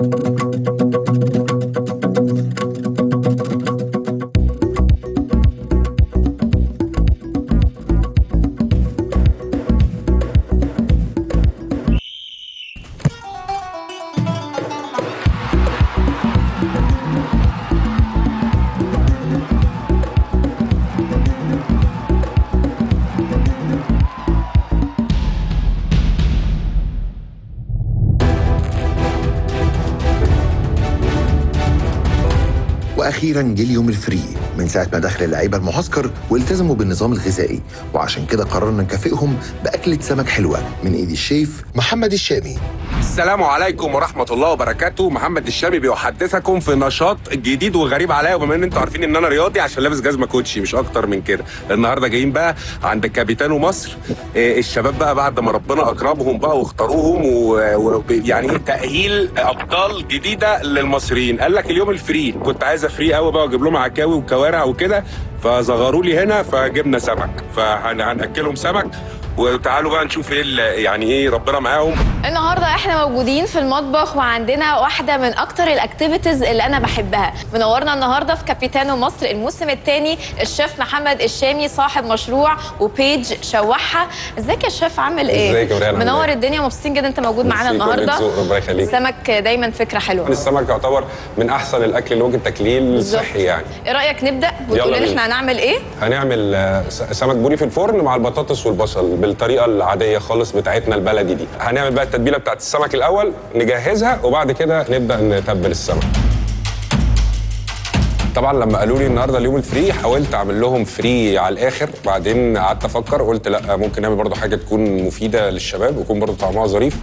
واخيرا جه اليوم الفري من ساعه ما دخل اللعيبه المعسكر والتزموا بالنظام الغذائي وعشان كده قررنا نكافئهم باكله سمك حلوه من ايد الشيف محمد الشامي السلام عليكم ورحمة الله وبركاته محمد الشامي بيحدثكم في نشاط جديد وغريب عليا وبما ان انتوا عارفين ان انا رياضي عشان لابس جزمة كوتشي مش اكتر من كده النهارده جايين بقى عند كابيتانو مصر إيه، الشباب بقى بعد ما ربنا اكرمهم بقى واختاروهم ويعني ايه تأهيل ابطال جديدة للمصريين قال لك اليوم الفري كنت عايز فري قوي بقى واجيب لهم عكاوي وكوارع وكده فصغروا لي هنا فجبنا سمك فهناكلهم سمك وتعالوا بقى نشوف ايه ال- يعني ايه ربنا معاهم النهارده احنا موجودين في المطبخ وعندنا واحده من اكتر الاكتيفيتيز اللي انا بحبها منورنا النهارده في كابيتانو مصر الموسم الثاني الشيف محمد الشامي صاحب مشروع وبيج شوحها ازيك يا شيف عامل ايه ازيك يا مريم، عامل منور ايه؟ الدنيا مبسوطين جدا انت موجود معانا ميرسي، كلك النهارده ذوق، ربنا يخليك. السمك دايما فكره حلوه السمك يعتبر من احسن الاكل اللي ممكن تاكليه بالظبط. الصحي يعني ايه رايك نبدا وتقول يلا لنا بينا. احنا هنعمل ايه هنعمل آه، س- سمك بوري في الفرن مع البطاطس والبصل بالطريقه العاديه خالص بتاعتنا البلدي دي هنعمل بقى التتبيله بتاعت السمك الاول نجهزها وبعد كده نبدا نتبل السمك طبعا لما قالوا لي النهارده اليوم الفري حاولت اعمل لهم فري على الاخر بعدين قعدت افكر قلت لا ممكن نعمل برضو حاجه تكون مفيده للشباب ويكون برضو طعمها ظريف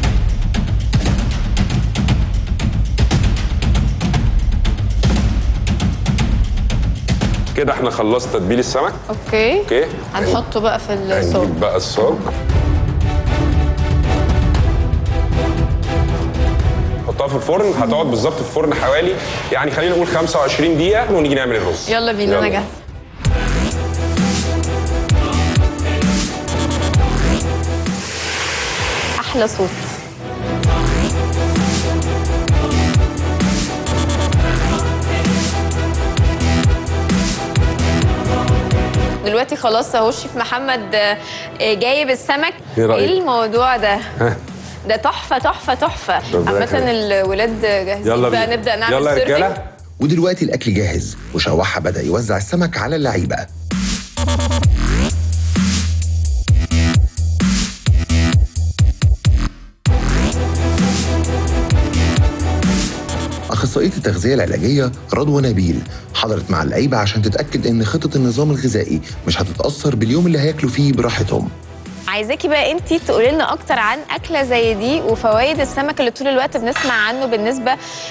كده احنا خلصت تتبيل السمك اوكي اوكي هنحطه بقى في الصوص هنجيب بقى الصاج حطها في الفرن هتقعد بالظبط في الفرن حوالي يعني خلينا نقول 25 دقيقة ونيجي نعمل الرز يلا بينا انا جاهزه احلى صوت دلوقتي خلاص اهو الشيف محمد آه، جايب السمك إيه رأيك؟ ايه الموضوع ده ده تحفه تحفه تحفه ربنا عامه يخليك. الولاد جاهزين يلا بقى بينا نبدا نعمل يلا يا سيرفينج رجالة ودلوقتي الاكل جاهز وشوحها بدا يوزع السمك على اللعيبه أخصائية التغذية العلاجية رضوى نبيل حضرت مع اللعيبة عشان تتأكد إن خطة النظام الغذائي مش هتتأثر باليوم اللي هياكلوا فيه براحتهم عايزاكي بقى انت تقولي لنا اكتر عن اكله زي دي وفوائد السمك اللي طول الوقت بنسمع عنه بالنسبه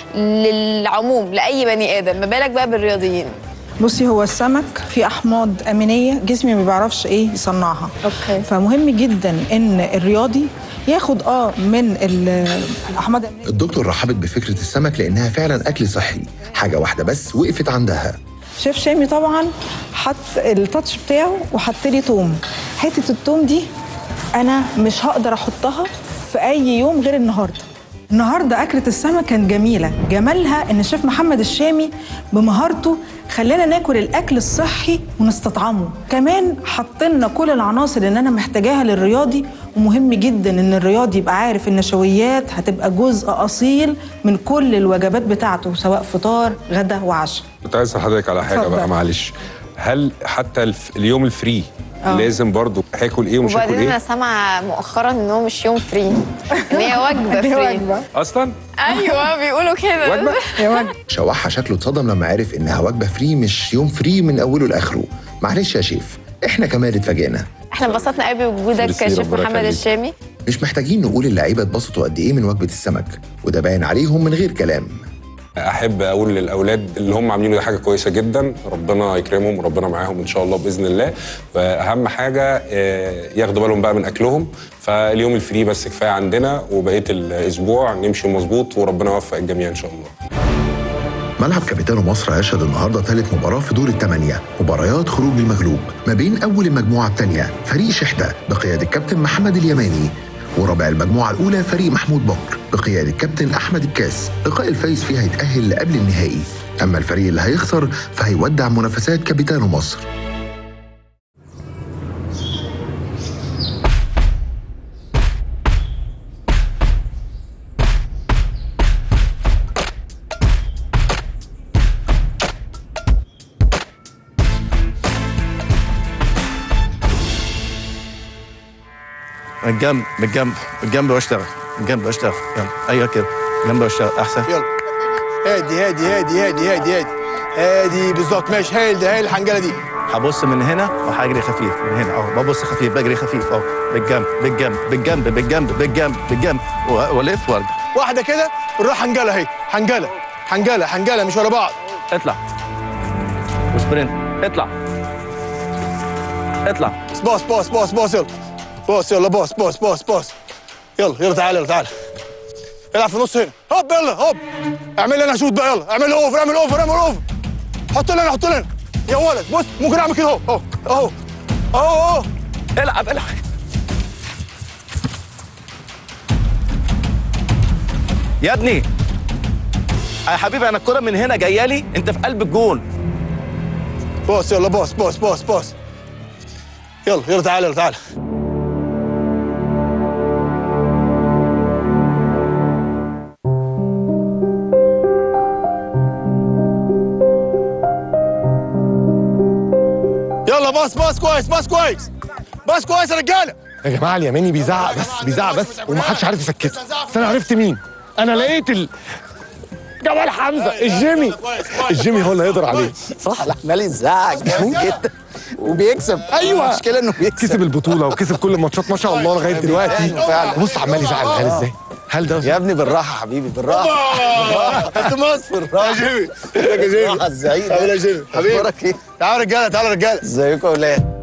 للعموم لاي بني ادم ما بالك بقى بالرياضيين بصي هو السمك فيه احماض امينيه جسمي ما بيعرفش ايه يصنعها أوكي. فمهم جدا ان الرياضي ياخد اه من ال- الاحماض الامينيه الدكتور رحبت بفكرة السمك لأنها فعلا أكل صحي حاجة واحدة بس وقفت عندها شيف شامي طبعا حط التاتش بتاعه وحط لي توم حته التوم دي انا مش هقدر احطها في اي يوم غير النهارده النهارده اكله السمك كانت جميله جمالها ان الشيف محمد الشامي بمهارته خلانا ناكل الاكل الصحي ونستطعمه كمان حط لنا كل العناصر اللي انا محتاجاها للرياضي ومهم جدا ان الرياضي يبقى عارف النشويات هتبقى جزء اصيل من كل الوجبات بتاعته سواء فطار غدا وعشاء كنت عايز أسأل حضرتك على حاجة اتفضل. بقى معلش هل حتى الف... اليوم الفري آه. لازم برضو هاكل ايه ومش هاكل وبعدين انا ايه سامعه مؤخرا ان هو مش يوم فري ان هي وجبه دي فري وجبه اصلا ايوه بيقولوا كده وجبة هي وجبه شوحها شكله اتصدم لما عرف إنها وجبة فري مش يوم فري من أوله لآخره معلش يا شيف إحنا كمان اتفاجئنا احنا انبسطنا قوي بوجودك ميرسي، يا شيف ربنا محمد يخليك. الشامي مش محتاجين نقول اللعيبة اتبسطوا قد إيه من وجبة السمك وده باين عليهم من غير كلام احب اقول للاولاد اللي هم عاملينه ده حاجه كويسه جدا ربنا يكرمهم وربنا معاهم ان شاء الله باذن الله واهم حاجه آه، ياخدوا بالهم بقى من اكلهم فاليوم الفري بس كفايه عندنا وبقيه الاسبوع نمشي مظبوط وربنا يوفق الجميع ان شاء الله ملعب كابيتانو مصر هيشهد النهارده ثالث مباراة في دور الثمانية مباريات خروج المغلوب ما بين أول المجموعة الثانية فريق شحتة بقيادة الكابتن محمد اليماني ورابع المجموعة الأولى فريق محمود بكر بقيادة كابتن أحمد الكاس لقاء الفايز فيه هيتأهل لقبل النهائي أما الفريق اللي هيخسر فهيودع منافسات كابيتانو مصر من الجنب من الجنب من الجنب واشتغل من الجنب واشتغل يلا ايوه كده من الجنب واشتغل احسن يلا هادي هادي هادي هادي هادي هادي هادي بالظبط ماشي هايل ده هايل الحنجله دي هبص من هنا وهجري خفيف من هنا اهو ببص خفيف بجري خفيف اهو بالجنب بالجنب بالجنب بالجنب بالجنب بالجنب و- والف وارجع واحده كده نروح حنجله اهي حنجله حنجله حنجله مش ورا بعض اطلع وسبرنت اطلع اطلع باص باص باص باص يلا باص يلا باص باص باص باص يلا يلا تعالى يلا تعالى العب في النص هنا هوب يلا هوب اعمل لي انا شوت بقى يلا اعمل اوفر اعمل اوفر اعمل اوفر حط لي انا حط لي انا يا ولد بص ممكن اعمل كده اهو اهو اهو اهو اهو العب العب يا ابني يا حبيبي انا الكرة من هنا جايه لي انت في قلب الجون باص يلا باص باص باص باص يلا يلا تعالى يلا تعالى يلا باص باص كويس باص كويس باص كويس يا رجاله يا جماعه اليماني بيزعق بس بيزعق بس ومحدش عارف يسكته بس انا عرفت مين انا لقيت ال... جمال حمزه الجيمي الجيمي هو اللي هيقدر عليه صح عمال يزعق جامد جدا وبيكسب أيوة. المشكله انه بيكسب كسب البطوله وكسب كل الماتشات ما شاء الله لغايه دلوقتي فعلا. بص عمال يزعق العيال ازاي هل ده يا ابني بالراحه حبيبي بالراحه انت مصر يا جيمي ازيك يا جيمي بالراحه الزعيق عامل ايه يا جيمي حبيبي اخبارك ايه تعالوا يا رجاله تعالوا يا رجاله ازيكم يا ولاد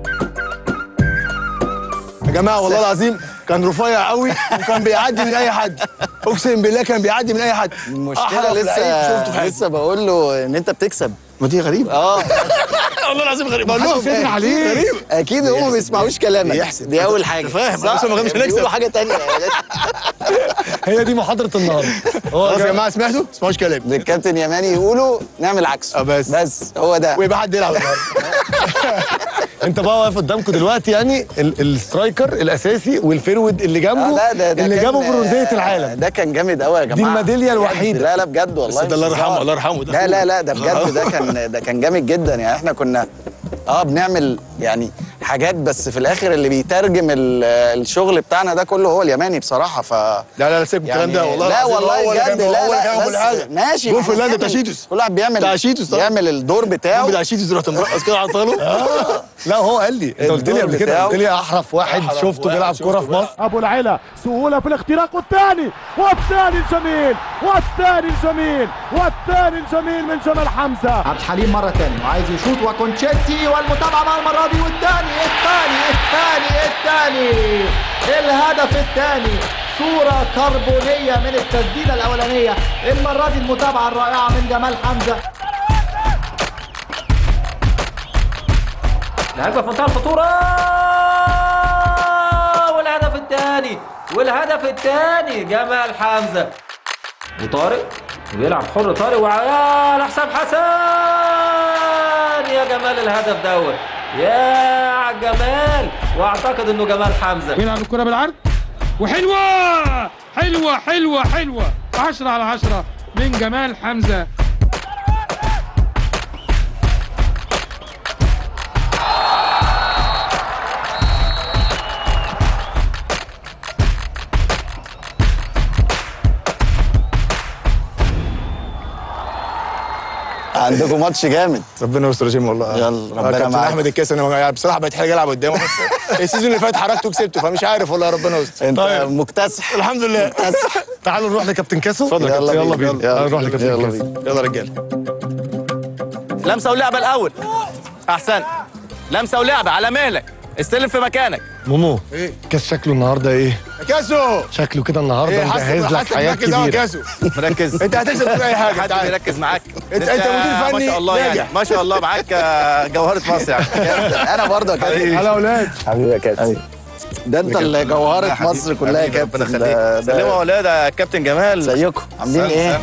يا جماعه والله العظيم كان رفيع قوي وكان بيعدي من اي حد اقسم بالله كان بيعدي من اي حد المشكله أحرف لعيب شفته في لسه حياتي. لسه بقول له ان انت بتكسب ما دي غريبه اه والله العظيم غريب بقول لهم فكر عليه غريب اكيد هم ما بيسمعوش كلامك بيحسب. دي اول حاجه فاهم، صح بس هم مش هنكسب. بيقولوا حاجه تانية هي دي محاضره النهارده خلاص يا جماعه سمعتوا؟ ما تسمعوش كلامي ده الكابتن يماني يقولوا نعمل عكسه آه، بس. بس هو ده ويبقى حد يلعب النهارده انت بقى واقف قدامكم دلوقتي يعني ال- السترايكر الاساسي والفيرود اللي آه، جنبه لا ده ده اللي كان- جابوا برونزيه العالم ده كان جامد قوي يا جماعه دي الميدالية بجد. الوحيدة. لا لا بجد والله بس ده مش الله يرحمه، هزار. الله يرحمه، ده لا أخوه. لا لا ده بجد ده كان ده كان جامد جدا يعني احنا كنا اه بنعمل يعني حاجات بس في الاخر اللي بيترجم ال- الشغل بتاعنا ده كله هو اليماني بصراحه ف لا لا لا سيب الكلام ده والله لا العظيم والله هو اللي بجد كان- لا هو اللي كان لا كل بس حاجه ماشي جون إحنا فنلندا بنعمل- تاشيتوس كل واحد بيعمل تاشيتوس طبعا. بيعمل الدور بتاعه بتاع شيتوس رحت مرقص كده على طاله لا هو قال لي انت قلت لي قبل كده بتاعه. قلت لي احرف واحد أحرف شفته واحد بيلعب شفته كوره في مصر ابو العلا سهوله في الاختراق والثاني والثاني الجميل والثاني الجميل والثاني الجميل من جمال حمزه عبد الحليم مرة تانية وعايز يشوط وكونتشيتي والمتابعة مع المرة دي والتاني التاني التاني التاني الهدف التاني صورة كربونية من التسديدة الأولانية المرة دي المتابعة الرائعة من جمال حمزة الهجمه في منتهى الخطوره والهدف الثاني والهدف الثاني جمال حمزه وطارق بيلعب حر طارق وعلى حسام حسن يا جمال الهدف دوت يا عالجمال واعتقد انه جمال حمزه بيلعب الكرة بالعرض وحلوة حلوة حلوة حلوة 10 على 10 من جمال حمزة عندكم ماتش جامد ربنا يستر يا جيم والله يلا، ربنا كابتن معاك. احمد الكاس انا يعني بصراحه بقيت حاجه العب قدامه بس السيزون اللي فات حركته وكسبته فمش عارف والله ربنا يستر انت طيب. مكتسح الحمد لله مكتسح تعالوا نروح لكابتن كاسو اتفضل يا يلا كابتن. يلا بينا. بينا تعالوا نروح لكابتن يلا كاسو بينا. يلا رجاله لمسه ولعبه الاول احسن لمسه ولعبه على مهلك استلم في مكانك مومو ايه كاس شكله النهارده ايه يا كاسو شكله كده النهارده ايه مجهز حاسس لك حاسس حياه مركز قوي يا كبيره كاسو مركز انت هتكسب في اي حاجه حد تعال. بيركز معاك انت- انت مدير فني ما شاء الله يعني ناجح. ما شاء الله معاك آه، جوهره مصر يعني انا برضه يا كابتن هلا اولاد حبيبي يا كابتن ده انت اللي جوهره مصر كلها يا كابتن ربنا ده- يخليك ده- سلموا يا اولاد يا كابتن جمال ازيكم عاملين سلام، ايه؟ سلام.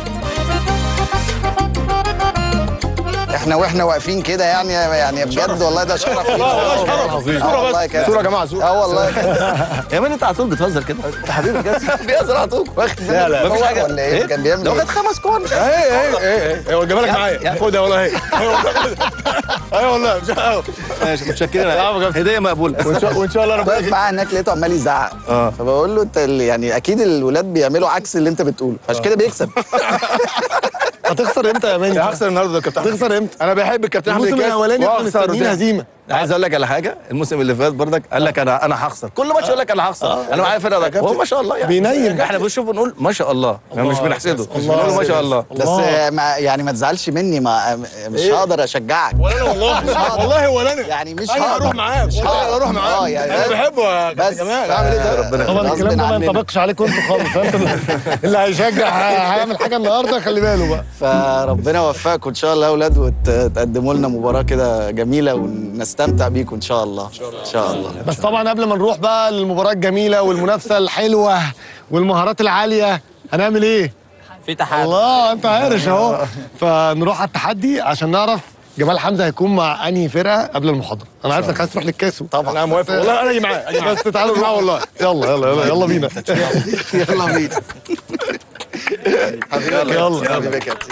احنا واحنا واقفين كده يعني يعني بجد والله ده شرف لينا. والله شرف. آه صورة والله بس. كده. صورة يا جماعة، صورة. اه والله كده. يا مان انت على طول بتهزر كده حبيبي كده بيهزر على طول واخد لا، لا. بالك مفيش هو حاجة. ولا ايه؟ كان بيعمل لو ايه؟ خد خمس كور مش عارف. ايه ايه ايه ايه هو جمالك معايا خدها والله اهي ايوه والله مش عارف. ماشي متشكرين هديه مقبوله وان شاء وان شاء الله ربنا واقف معاه هناك لقيته عمال يزعق اه. فبقول له انت اللي- يعني اكيد الولاد بيعملوا عكس اللي انت بتقوله عشان كده بيكسب هتخسر امتى يا ماني؟ هخسر النهارده يا كابتن هتخسر امتى؟ انا بحب الكابتن احمد الموسم الكاس الاولاني احنا وأخسر مستنيين قدام. هزيمه عايز اقول لك على حاجه الموسم اللي فات برضك قال لك انا انا هخسر كل ماتش يقول لك انا هخسر انا معايا فرقه ده هو ما شاء الله يعني بينيم. احنا بنشوف ونقول ما شاء الله احنا مش بنحسده بنقول ما شاء الله بس ما يعني ما تزعلش مني ما مش هقدر اشجعك ولا انا والله والله ولا انا يعني مش انا هقدر هروح معاك مش والله هقدر. انا هروح معاك اه يعني انا بس- بحبه يا كابتن بس جمال اعمل ايه طيب؟ ربنا طبعا غصب الكلام ده ما عننا. ينطبقش عليكم انتوا خالص انت اللي هيشجع هيعمل حاجه النهارده خلي باله بقى فربنا يوفقكم ان شاء الله يا اولاد وتقدموا لنا مباراه كده جميله ونستمتع بيكم ان شاء الله ان شاء الله بس طبعا قبل ما نروح بقى للمباراه الجميله والمنافسه الحلوه والمهارات العاليه هنعمل ايه؟ في تحدي الله انت عارف اهو فنروح على التحدي عشان نعرف جمال حمزه هيكون مع انهي فرقه قبل المحاضره انا عارف انك عايز تروح للكاس طبعا انا موافق والله انا اجي معاه اجي معاه بس تعالوا نروح والله يلا يلا يلا يلا بينا يلا بينا حبيبي يلا. حبيبي يا كابتن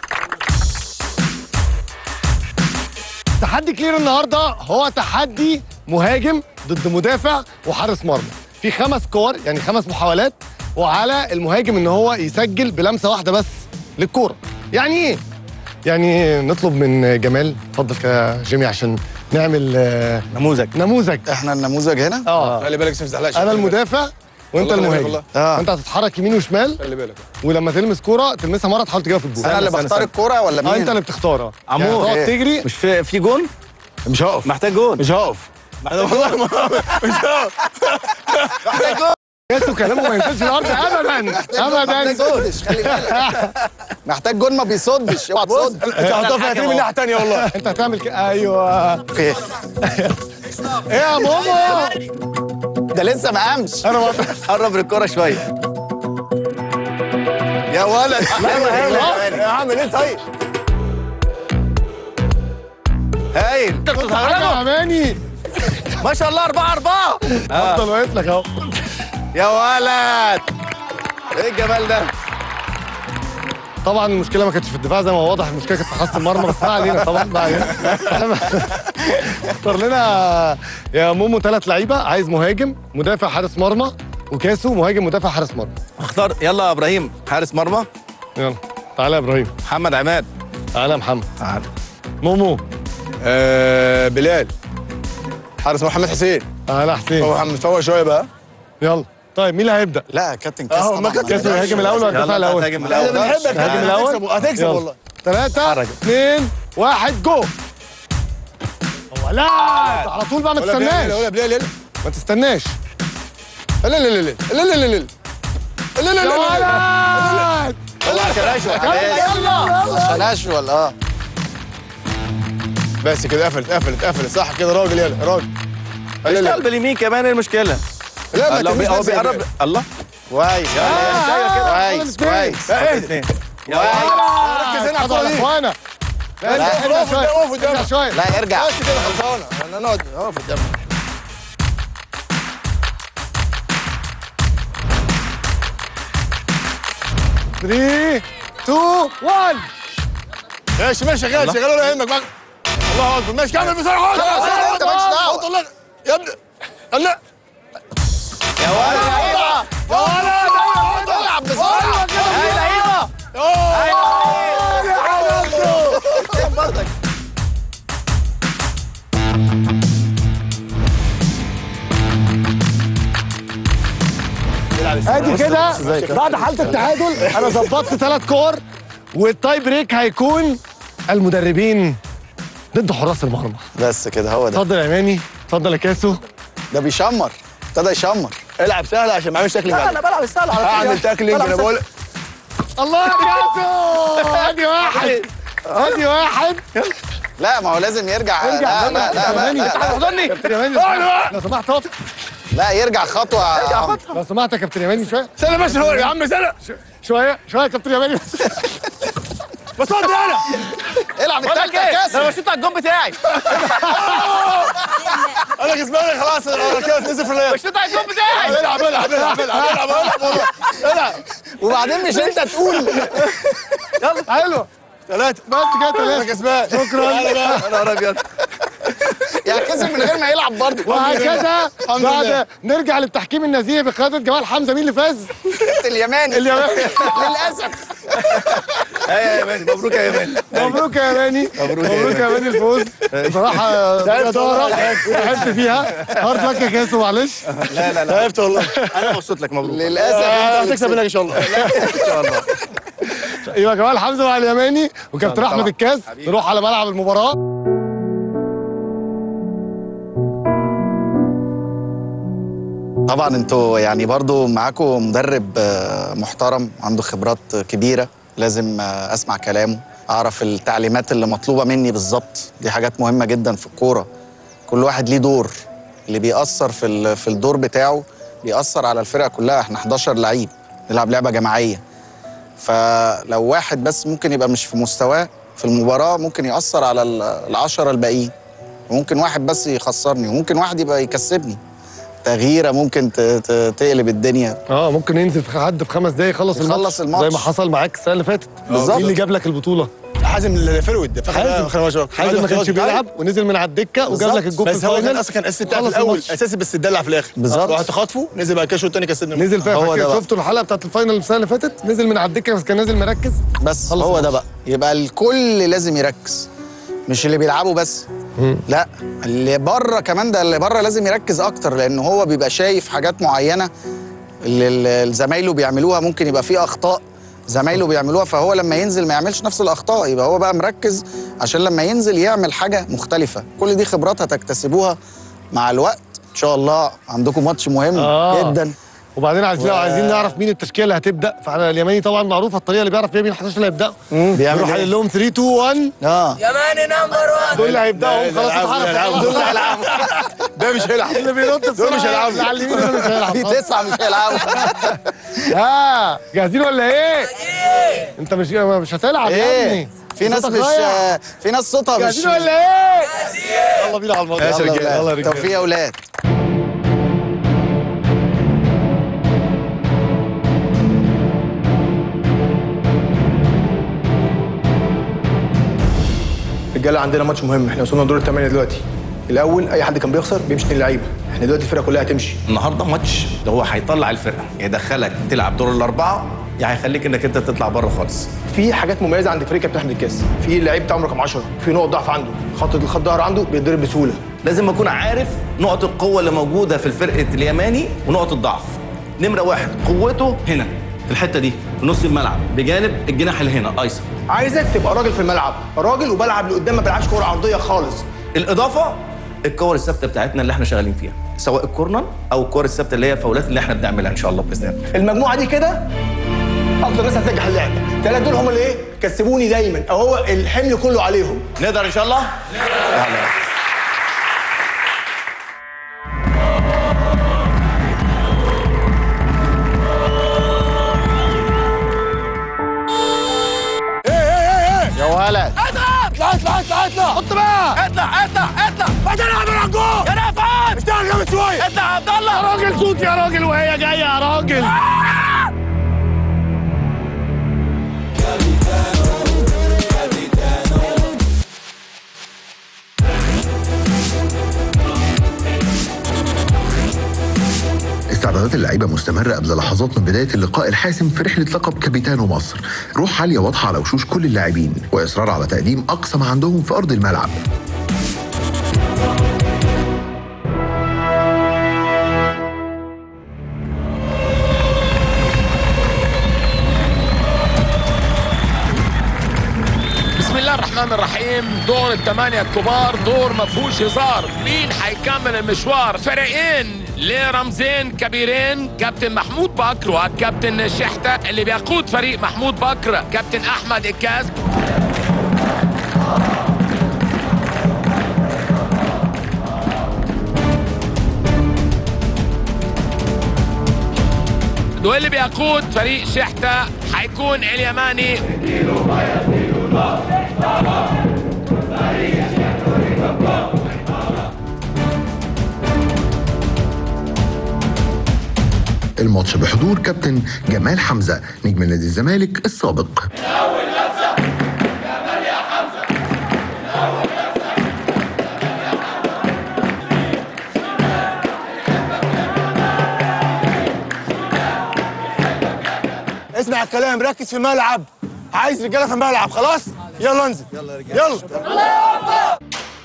تحدي كلير النهارده هو تحدي مهاجم ضد مدافع وحارس مرمى في خمس كور يعني خمس محاولات وعلى المهاجم ان هو يسجل بلمسه واحده بس للكوره يعني ايه يعني نطلب من جمال اتفضل يا جيمي عشان نعمل آه، نموذج نموذج احنا النموذج هنا اه خلي بالك ما تزعلقش انا المدافع وانت والله خلي بالك المهاجم والله. آه. وانت هتتحرك يمين وشمال خلي بالك ولما تلمس كوره تلمسها مره تحاول تجيبها في الجول انا اللي استنى، بختار استنى. الكوره ولا مين اه انت اللي بتختار اه عمور. يعني تقعد إيه؟ تجري مش في في جون مش هقف محتاج جون مش هقف انا والله ما مش هقف انتوا كلامه ما ينزلش الارض ابدا محتاج ابدا صدش خلي بالك محتاج جون ما بيصدش اوعى تصد انت هتقف هترمي من الناحيه الثانيه والله انت هتعمل كده ايوه اوكي ايه يا ماما ده لسه ما قامش انا ما قرب الكوره شويه يا ولد يا عم ليه طيب هايل انت حاجه بتتحركوا اماني ما شاء الله 4 4 افضل واقف لك اهو يا ولد ايه الجمال ده طبعا المشكله ما كانتش في الدفاع زي ما هو واضح المشكله كانت في حراسه المرمى بس ما علينا طبعا ما علينا اختار لنا يا مومو ثلاث لعيبه عايز مهاجم مدافع حارس مرمى وكاسو مهاجم مدافع حارس مرمى اختار يلا يا ابراهيم حارس مرمى يلا تعالى يا ابراهيم محمد عماد تعالى يا محمد تعال مومو آه بلال حارس محمد حسين تعالى يا حسين هو محمد فوق شويه بقى يلا طيب مين اللي هيبدا لا يا كابتن كاس اهو، طبعا ما كابتن كاسو يهاجم الاول ولا الدفاع يلا الاول هتهاجم احنا الاول بنحبك هاجم هتكسب الأول؟ هتكسب يلا. والله ثلاثة حركة. اثنين واحد جو هو لا على طول بقى ما ولا بلال تستناش ولا بلال ما تستناش لا لا لا لا لا لا لا لا لا لا يا لا ولد عشان اشول يلا عشان اشول اه بس كده قفلت قفلت قفلت صح كده راجل يلا راجل لا لا اشتغل باليمين كمان ايه المشكله لا ما لو بي- ترميش هو نفسك بيقرب كده. الله كويس كويس كويس لا ايه اثنين ركز هنا على اتفضل الكوره يا دي اخوانا لا لا، ارجع اقف شوية قدام اقف قدام ارجع شوية لا ارجع بس كده خلصانه انا نقعد اقف قدام 3 2 1 ماشي ماشي شغال شغال ولا يهمك بقى الله اكبر ماشي كمل بسرعه خد خلاص، خلاص، انت مالكش دعوة. حط الله يا ابني الله يا ولد يا ولد العب بسرعه برضك ادي كده بعد حاله التعادل انا ظبطت ثلاث كور والتاي بريك هيكون المدربين ضد حراس المرمى بس كده هو ده اتفضل يا ماني اتفضل يا كاسو ده بيشمر ابتدى يشمر العب سهل عشان ما اعملش تاكلينج لا انا بلعب السهل على اعمل تاكلينج انا بقول الله يا كاسو ادي واحد ادي واحد لا ما هو لازم يرجع ارجع لا لا لا لا, لا, لا, لا. كابتن يا ماني لو سمحت اقف لا يرجع خطوه ارجع خطوه لو سمحت يا كابتن يماني شويه سنه بس هو يا عم سنه شويه شويه يا كابتن يماني بس ودي انا العب بقول لك التالتة إيه؟ كاس أنا بشوط على الجون بتاعي انا كسبان خلاص انا كده نزل في الليل بشوط على الجون بتاعي العب العب العب العب العب العب والله العب وبعدين مش انت تقول يلا حلو ثلاثة بس كده انا ثلاثة كسبان شكراً. انا بقى انا ابيض يعني كسب من غير ما يلعب برضه وهكذا الحمد لله. بعد نرجع للتحكيم النزيه بقياده جمال حمزه مين اللي فاز؟ اليماني اليماني للاسف ايه يا يماني مبروك يا يماني مبروك يا يماني مبروك يا مبروك يا يماني الفوز بصراحه جداره وتعبت فيها هارد لك يا كاسو معلش لا لا لا تعبت والله انا مبسوط لك مبروك للاسف آه، انت هتكسب منك ان شاء الله ان شاء الله يبقى جمال حمزه مع اليماني وكابتن طبعاً. احمد الكاس حبيبي. نروح على ملعب المباراه طبعا انتوا يعني برضو معاكم مدرب آه، محترم عنده خبرات كبيره لازم آه، اسمع كلامه اعرف التعليمات اللي مطلوبه مني بالظبط دي حاجات مهمه جدا في الكوره كل واحد ليه دور اللي بيأثر في ال- في الدور بتاعه بيأثر على الفرقه كلها احنا 11 لعيب نلعب لعبه جماعيه فلو واحد بس ممكن يبقى مش في مستواه في المباراه ممكن يأثر على ال- العشرة الباقيين ممكن واحد بس يخسرني وممكن واحد يبقى يكسبني تغييره ممكن ت- ت- تقلب الدنيا اه ممكن ينزل في حد في خمس دقايق يخلص الماتش يخلص الماتش. زي ما حصل معاك السنه اللي فاتت بالظبط. مين اللي جاب لك البطوله؟ حازم الفرويد حازم حازم ما كانش بيلعب ونزل من على الدكه وجاب لك الجول في بس هو كان الفاينل اصلا كان اساسي بتاع في خلص الاول الماتش. اساسي بس اتدلع في الاخر بالظبط. رحت خاطفه نزل بعد كده الشوط الثاني كسبنا نزل فيها هو ده فاكر بقى. شفتوا الحلقه بتاعت الفاينل السنه اللي فاتت نزل من على الدكه بس كان نازل مركز بس خلص هو ده الماتش. بقى يبقى الكل لازم يركز مش اللي بيلعبوا بس لا اللي بره كمان ده اللي بره لازم يركز اكتر لان هو بيبقى شايف حاجات معينه اللي اللي زمايله بيعملوها ممكن يبقى فيه اخطاء زمايله بيعملوها فهو لما ينزل ما يعملش نفس الاخطاء يبقى هو بقى مركز عشان لما ينزل يعمل حاجه مختلفه كل دي خبرات هتكتسبوها مع الوقت ان شاء الله عندكم ماتش مهم آه. جدا وبعدين عايزين لو عايزين نعرف مين التشكيله اللي هتبدا فاحنا اليماني طبعا معروفه الطريقه اللي بيعرف فيها مين ال 11 اللي هيبداوا بيعمل يروح إيه؟ قايل لهم 3 2 1 اه دول اللي هيبداوا هم خلاص اتحركوا دول اللي هيلعبوا ده مش هيلعب اللي بينط بسرعه مش هيلعبوا. اللي على اليمين دول مش هيلعب في خلاص. تسعه مش هيلعبوا ها جاهزين ولا ايه؟ انت مش مش هتلعب يا ايه ابني في ناس صوتك مش رايح. في ناس صوتها مش جاهزين ولا ايه؟ يلا بينا على الموضوع يلا يلا يا يلا يا ولاد رجاله توفيق يا اولاد رجاله عندنا ماتش مهم احنا وصلنا دور الثمانيه دلوقتي الاول اي حد كان بيخسر بيمشي اتنين لعيبه احنا دلوقتي الفرقه كلها هتمشي النهارده ماتش ده هو هيطلع الفرقه يدخلك تلعب دور الاربعه يا هيخليك انك انت تطلع بره خالص في حاجات مميزه عند فريق كابتن احمد الكاس في لعيب بتاعهم رقم 10 في نقط ضعف عنده خط الخط ظهر عنده بيتضرب بسهوله لازم اكون عارف نقط القوه اللي موجوده في الفرقه اليماني ونقط الضعف نمره واحد قوته هنا في الحته دي في نص الملعب بجانب الجناح اللي هنا ايسر عايزك تبقى راجل في الملعب راجل وبلعب لقدام ما بلعبش كوره عرضيه خالص الاضافه الكور الثابته بتاعتنا اللي احنا شغالين فيها سواء الكورنر او الكور الثابته اللي هي الفاولات اللي احنا بنعملها ان شاء الله باذن الله المجموعه دي كده اكتر ناس هتنجح اللعب الثلاثه دول هم اللي ايه كسبوني دايما او هو الحمل كله عليهم نقدر ان شاء الله يلا. يا ولد اطلع اطلع اطلع اطلع حط بقى اطلع اطلع اطلع ما تلعب من الجول يا نافع اشتغل جامد شويه اطلع يا عبد الله يا راجل صوت يا راجل وهي جايه يا راجل استعدادات اللعيبه مستمره قبل لحظات من بدايه اللقاء الحاسم في رحله لقب كابيتانو مصر روح عاليه واضحه على وشوش كل اللاعبين واصرار على تقديم اقصى ما عندهم في ارض الملعب بسم الله الرحمن الرحيم دور الثمانية الكبار دور ما فيهوش هزار مين هيكمل المشوار فريقين لرمزين كبيرين كابتن محمود بكر والكابتن شحتة اللي بيقود فريق محمود بكر كابتن أحمد الكاس واللي بيقود فريق شحتة هيكون اليماني الماتش بحضور كابتن جمال حمزة نجم نادي الزمالك السابق اسمع الكلام ركز في الملعب عايز رجاله في الملعب خلاص يلا انزل يلا يا رجاله يلا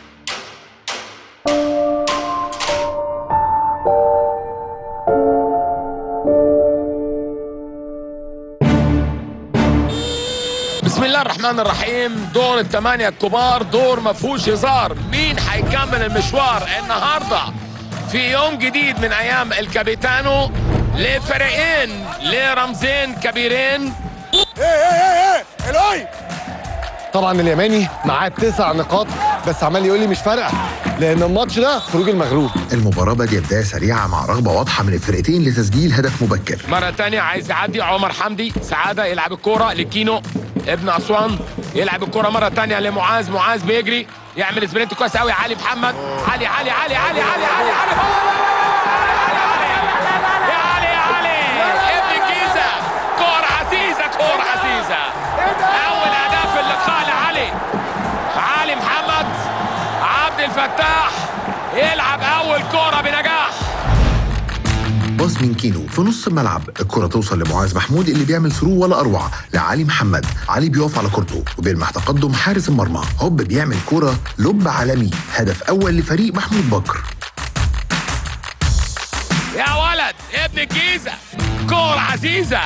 بسم الله الرحمن الرحيم دور الثمانية الكبار دور ما فيهوش هزار مين هيكمل المشوار النهاردة في يوم جديد من أيام الكابيتانو لفريقين لرمزين كبيرين ايه ايه ايه ايه الوي طبعا اليماني معاه تسع نقاط بس عمال يقول لي مش فارقه لان الماتش ده خروج المغلوب المباراة بادية بداية سريعة مع رغبة واضحة من الفرقتين لتسجيل هدف مبكر مرة تانية عايز يعدي عمر حمدي سعادة يلعب الكرة لكينو ابن أسوان يلعب الكرة مرة تانية لمعاذ معاذ بيجري يعمل سبرنت كويس قوي علي محمد علي علي علي علي علي علي علي يا علي يا علي ابن الجيزة كورة عزيزة كورة عزيزة أول أهداف اللقاء لعلي علي محمد عبد الفتاح يلعب أول كورة بنجاح باص من كينو في نص الملعب الكرة توصل لمعاذ محمود اللي بيعمل ثرو ولا أروع لعلي محمد علي بيقف على كورته وبيلمح تقدم حارس المرمى هوب بيعمل كرة لب عالمي هدف أول لفريق محمود بكر يا ولد ابن الجيزة كورة عزيزة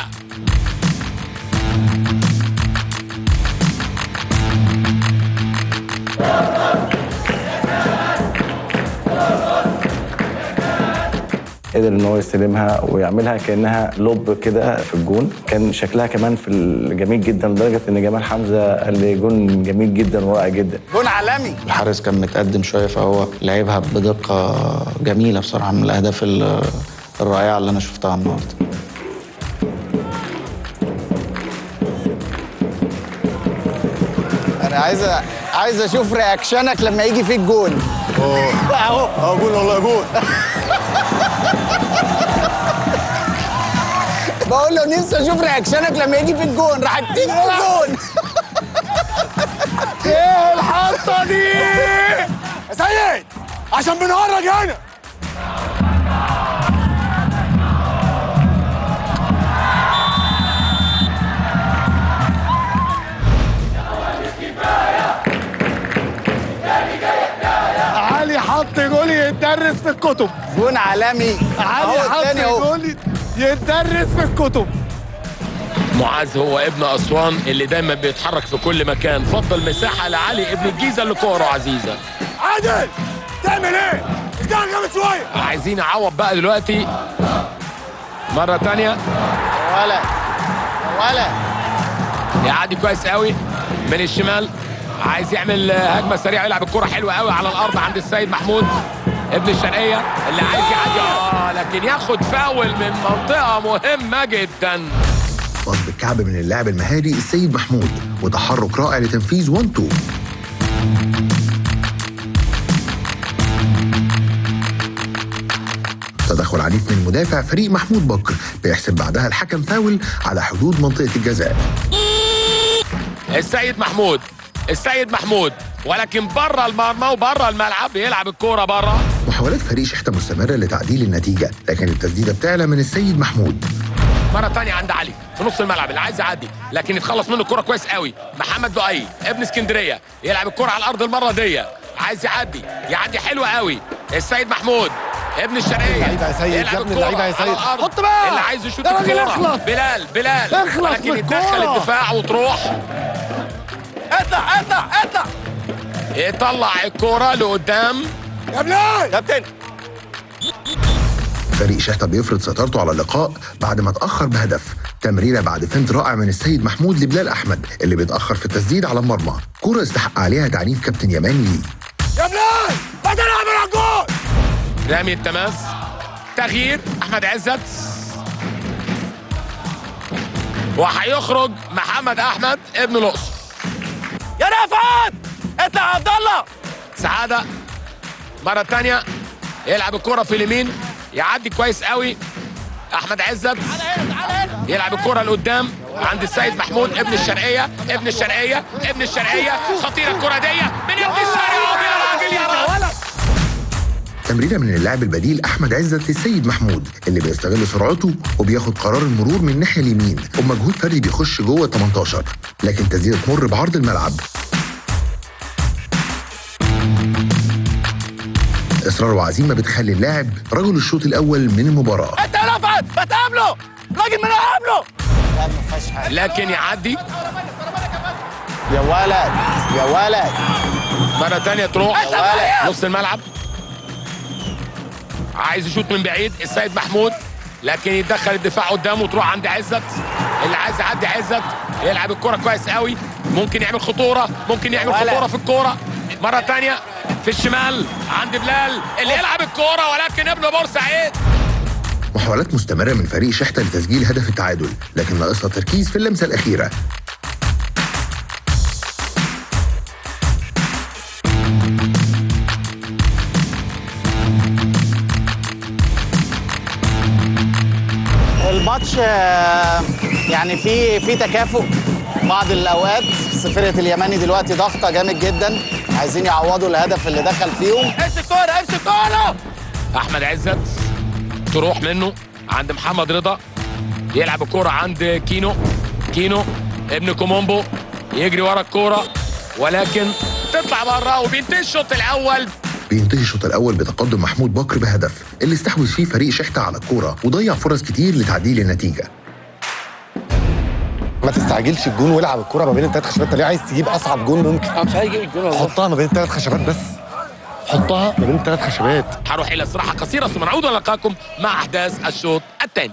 قدر ان هو يستلمها ويعملها كانها لوب كده في الجون كان شكلها كمان في الجميل جدا لدرجه ان جمال حمزه قال لي جون جميل جدا ورائع جدا جون عالمي الحارس كان متقدم شويه فهو لعبها بدقه جميله بصراحه من الاهداف ال- الرائعه اللي انا شفتها النهارده انا عايز عايز اشوف رياكشنك لما يجي فيك جون اهو اهو جول والله جول بقول له نفسي اشوف رياكشنك لما يجي فيك جون راح تيجي فيك جون ايه الحطه دي يا سيد عشان بنهرج هنا علي حط جول يتدرس في الكتب جون عالمي علي أهو حط التاني أهو. جول يتدرس في الكتب معاذ هو ابن أسوان اللي دايما بيتحرك في كل مكان فضل مساحة لعلي ابن الجيزة اللي كوره عزيزة عادل تعمل ايه؟ اشتغل جامد شويه عايزين نعوض بقى دلوقتي مرة تانية ولا ولا يعدي كويس قوي من الشمال عايز يعمل هجمة سريعة يلعب الكرة حلوة قوي على الأرض عند السيد محمود ابن الشرقية اللي عايز يعدي اه لكن ياخد فاول من منطقة مهمة جدا باص بالكعب من اللاعب المهاري السيد محمود وتحرك رائع لتنفيذ 1 2 تدخل عنيف من مدافع فريق محمود بكر بيحسب بعدها الحكم فاول على حدود منطقة الجزاء السيد محمود السيد محمود ولكن بره المرمى وبره الملعب بيلعب الكورة بره محاولات فريق شحتة مستمرة لتعديل النتيجة لكن التسديدة بتعلى من السيد محمود مرة تانية عند علي في نص الملعب اللي عايز يعدي لكن يتخلص منه الكرة كويس قوي محمد دقي ابن اسكندرية يلعب الكرة على الأرض المرة دي عايز يعدي يعدي حلو قوي السيد محمود ابن الشرقية اللعيبة يا سيد، يا يلعب ابن الكرة اللعيبة يا على سيد. الأرض. حط بقى. اللي عايز يشوط يا راجل الكرة اخلص. بلال بلال اخلص ولكن من يتدخل الكرة. الدفاع وتروح اطلع اطلع اطلع يطلع الكرة لقدام يا بلال كابتن فريق شحتة بيفرض سيطرته على اللقاء بعد ما اتأخر بهدف تمريرة بعد فنت رائع من السيد محمود لبلال أحمد اللي بيتأخر في التسديد على المرمى كرة استحق عليها تعنيف كابتن يماني ليه يا بلال بدل اعمل على الجول رامي التماس تغيير احمد عزت وهيخرج محمد احمد ابن الاقصر يا رفعت اطلع يا عبد الله سعاده مره تانية يلعب الكره في اليمين يعدي كويس قوي احمد عزت يلعب الكره لقدام عند السيد محمود ابن الشرقيه ابن الشرقيه ابن الشرقيه خطيره الكره دي من ابن الشرقيه يا راجل يا راجل تمريرة من اللاعب البديل أحمد عزت للسيد محمود اللي بيستغل سرعته وبياخد قرار المرور من الناحية اليمين ومجهود فردي بيخش جوه ال 18 لكن تسديدة تمر بعرض الملعب إصرار وعزيمة بتخلي اللاعب رجل الشوط الأول من المباراة انت يا رفعت بتقابله راجل من قبله لكن يعدي يا ولد يا ولد مره تانية تروح يا ولد. نص الملعب عايز يشوط من بعيد السيد محمود لكن يتدخل الدفاع قدامه وتروح عند عزت اللي عايز يعدي عزت يلعب الكرة كويس قوي ممكن يعمل خطورة ممكن يعمل ولا. خطورة في الكرة مرة تانية في الشمال عند بلال اللي يلعب الكرة ولكن ابن بورسعيد محاولات مستمرة من فريق شحتة لتسجيل هدف التعادل لكن ناقصها تركيز في اللمسة الأخيرة الماتش آه، يعني في في تكافؤ بعض الاوقات بس فرقه اليماني دلوقتي ضغطه جامد جدا عايزين يعوضوا الهدف اللي دخل فيهم امسك كوره امسك كوره احمد عزت تروح منه عند محمد رضا يلعب الكرة عند كينو كينو ابن كومومبو يجري ورا الكرة ولكن تطلع بره وبينتهي الشوط الاول بينتهي الشوط الأول بتقدم محمود بكر بهدف اللي استحوذ فيه فريق شحتة على الكورة وضيع فرص كتير لتعديل النتيجة ما تستعجلش الجون والعب الكرة ما بين الثلاث خشبات انت ليه عايز تجيب اصعب جون ممكن اه مش هيجيب الجون والله حطها ما بين الثلاث خشبات بس حطها ما بين الثلاث خشبات هروح الى استراحه قصيره ثم نعود ونلقاكم مع احداث الشوط الثاني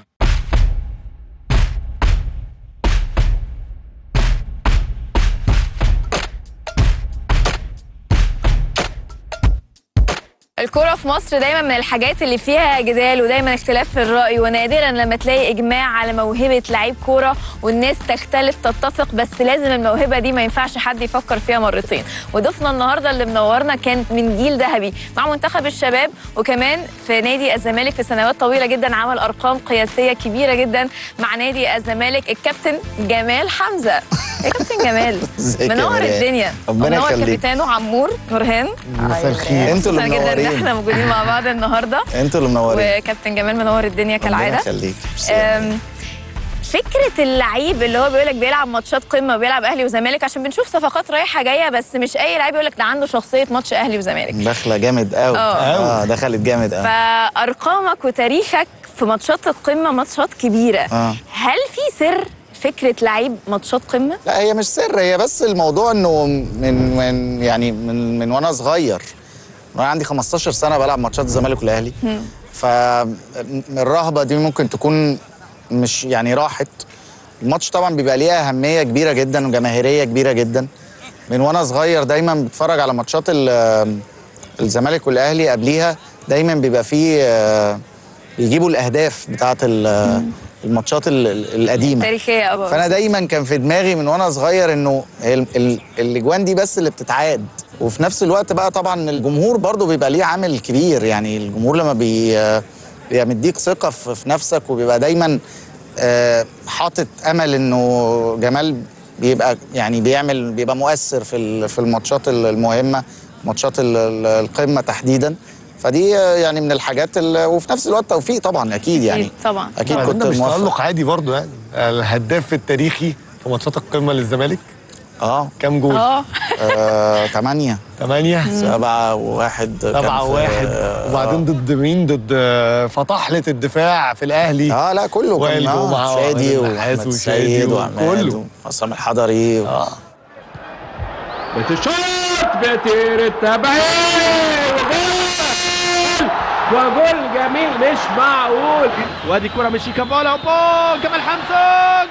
الكرة في مصر دايما من الحاجات اللي فيها جدال ودايما اختلاف في الرأي ونادرا لما تلاقي إجماع على موهبة لعيب كورة والناس تختلف تتفق بس لازم الموهبة دي ما ينفعش حد يفكر فيها مرتين وضيفنا النهاردة اللي منورنا كان من جيل ذهبي مع منتخب الشباب وكمان في نادي الزمالك في سنوات طويلة جدا عمل أرقام قياسية كبيرة جدا مع نادي الزمالك الكابتن جمال حمزة يا كابتن جمال ازيك يا منور مريم؟ الدنيا ربنا منور يخليك. كابتنو عمور نورهان مساء الخير. انتوا اللي مبسوطة جدا ان منورين. احنا موجودين مع بعض النهارده انتوا اللي منورين وكابتن جمال منور الدنيا كالعاده ربنا يخليك أم، فكره اللعيب اللي هو بيقول لك بيلعب ماتشات قمه وبيلعب اهلي وزمالك عشان بنشوف صفقات رايحه جايه بس مش اي لعيب يقول لك ده عنده شخصيه ماتش اهلي وزمالك داخله جامد قوي اه. اه دخلت جامد قوي فارقامك وتاريخك في ماتشات القمه ماتشات كبيره اه. هل في سر فكره لعيب ماتشات قمه لا هي مش سر هي بس الموضوع انه من من يعني من من وانا صغير وانا عندي 15 سنه بلعب ماتشات الزمالك والاهلي فالرهبه دي ممكن تكون مش يعني راحت الماتش طبعا بيبقى ليه اهميه كبيره جدا وجماهيريه كبيره جدا من وانا صغير دايما بتفرج على ماتشات ال- الزمالك والاهلي قبليها دايما بيبقى فيه آه، بيجيبوا الاهداف بتاعت ال- الماتشات ال- ال- القديمه تاريخيه اه فانا دايما كان في دماغي من وانا صغير انه ال- ال- الاجوان دي بس اللي بتتعاد وفي نفس الوقت بقى طبعا الجمهور برضو بيبقى ليه عامل كبير يعني الجمهور لما بي بيبقى مديك ثقه في في نفسك وبيبقى دايما آه، حاطط امل انه جمال بيبقى يعني بيعمل بيبقى مؤثر في ال- في الماتشات المهمه ماتشات ال- ال- القمه تحديدا فدي آه، يعني من الحاجات ال- وفي نفس الوقت توفيق طبعا اكيد يعني طبعا اكيد بعدين كنت ده مش موفق تألق عادي برضو يعني الهداف التاريخي في ماتشات القمه للزمالك اه كام جول؟ اه آه، تمانية ثمانية سبعة وواحد كان سبعة في- واحد آه، وبعدين ضد مين؟ ضد آه، فطحلة الدفاع في الأهلي اه لا كله كان وائل آه، جمعة شادي وعماد النحاس واحمد وشادي سيد وكله. وعماد وعصام الحضري اه بتشوط بتير التبعير وجول جميل مش معقول وادي كرة من شيكابالا وبول جمال حمزة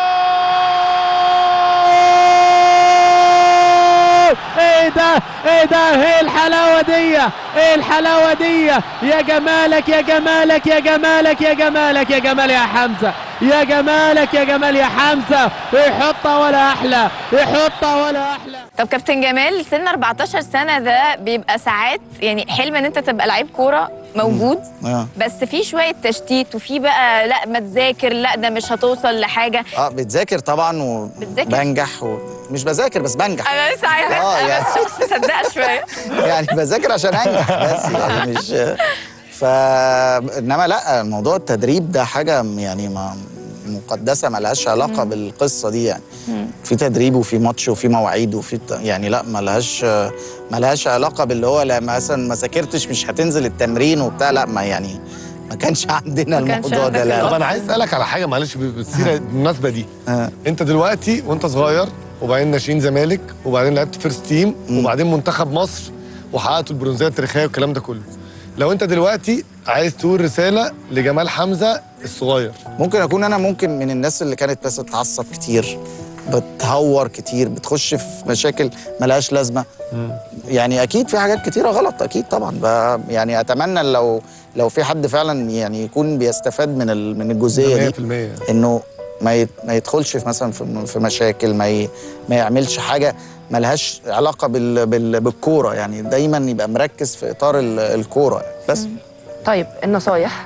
جول ايه ده ايه ده ايه الحلاوة دي ايه الحلاوة دي يا جمالك يا جمالك يا جمالك يا جمالك يا جمال يا حمزة يا جمالك يا جمال يا حمزه يحطها ولا احلى يحطها ولا احلى طب كابتن جمال سن 14 سنه ده بيبقى ساعات يعني حلم ان انت تبقى لعيب كوره موجود اه بس في شويه تشتيت وفي بقى لا ما تذاكر لا ده مش هتوصل لحاجه اه بتذاكر طبعا بتذاكر؟ وبنجح و... مش بذاكر بس بنجح انا لسه عايزه آه، أسأل، يعني. بس مش مصدقه شويه يعني بذاكر عشان انجح بس يعني مش ف انما لا موضوع التدريب ده حاجه يعني ما مقدسه ما لهاش علاقه بالقصه دي يعني في تدريب وفي ماتش وفي مواعيد وفي ت- يعني لا ما لهاش ما لهاش علاقه باللي هو لا مثلا ما ذاكرتش مش هتنزل التمرين وبتاع لا ما يعني ما كانش عندنا ما كانش الموضوع ده عندك لا طب انا عايز اسالك على حاجه معلش بالسيره بالمناسبه دي آه. انت دلوقتي وانت صغير وبعدين ناشئين زمالك وبعدين لعبت فيرست تيم وبعدين منتخب مصر وحققت البرونزيه التاريخيه والكلام ده كله لو انت دلوقتي عايز تقول رساله لجمال حمزه الصغير ممكن اكون انا ممكن من الناس اللي كانت بس بتعصب كتير بتهور كتير بتخش في مشاكل ملهاش لازمه يعني اكيد في حاجات كتيره غلط اكيد طبعا ب- يعني اتمنى لو لو في حد فعلا يعني يكون بيستفاد من ال- من الجزئيه دي 100% انه ما يت- ما يدخلش في مثلا في في مشاكل ما ي- ما يعملش حاجه ملهاش علاقه بال بال بالكوره يعني دايما يبقى مركز في اطار ال- الكوره يعني. بس طيب النصايح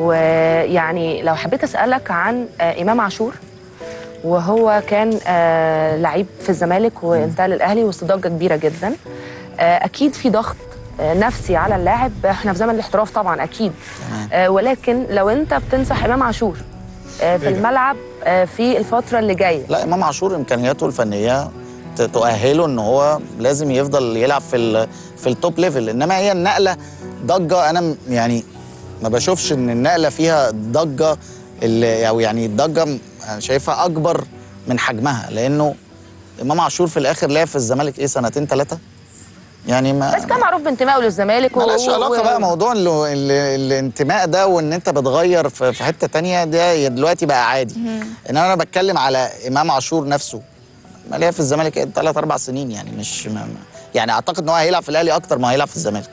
ويعني لو حبيت اسالك عن آه، امام عاشور وهو كان آه، لعيب في الزمالك وانتقل للاهلي وسط ضجه كبيره جدا آه، اكيد في ضغط آه، نفسي على اللاعب احنا في زمن الاحتراف طبعا اكيد آه، ولكن لو انت بتنصح امام عاشور آه، في إيه ده؟ الملعب آه، في الفتره اللي جايه لا امام عاشور امكانياته الفنيه ت- تؤهله ان هو لازم يفضل يلعب في ال في التوب ليفل انما هي النقله ضجه انا م- يعني ما بشوفش ان النقله فيها ضجه اللي او يعني الضجه م- انا شايفها اكبر من حجمها لانه امام عاشور في الاخر لعب في الزمالك ايه سنتين ثلاثه يعني ما بس كان معروف بانتمائه للزمالك و- ملهاش و- علاقه بقى موضوع ال- ال- الانتماء ده وان انت بتغير في في حته تانية ده دلوقتي بقى عادي انما انا بتكلم على امام عاشور نفسه ما لعب في الزمالك ثلاث اربع سنين يعني مش ما ما- يعني اعتقد ان هو هيلعب في الاهلي اكتر ما هيلعب في الزمالك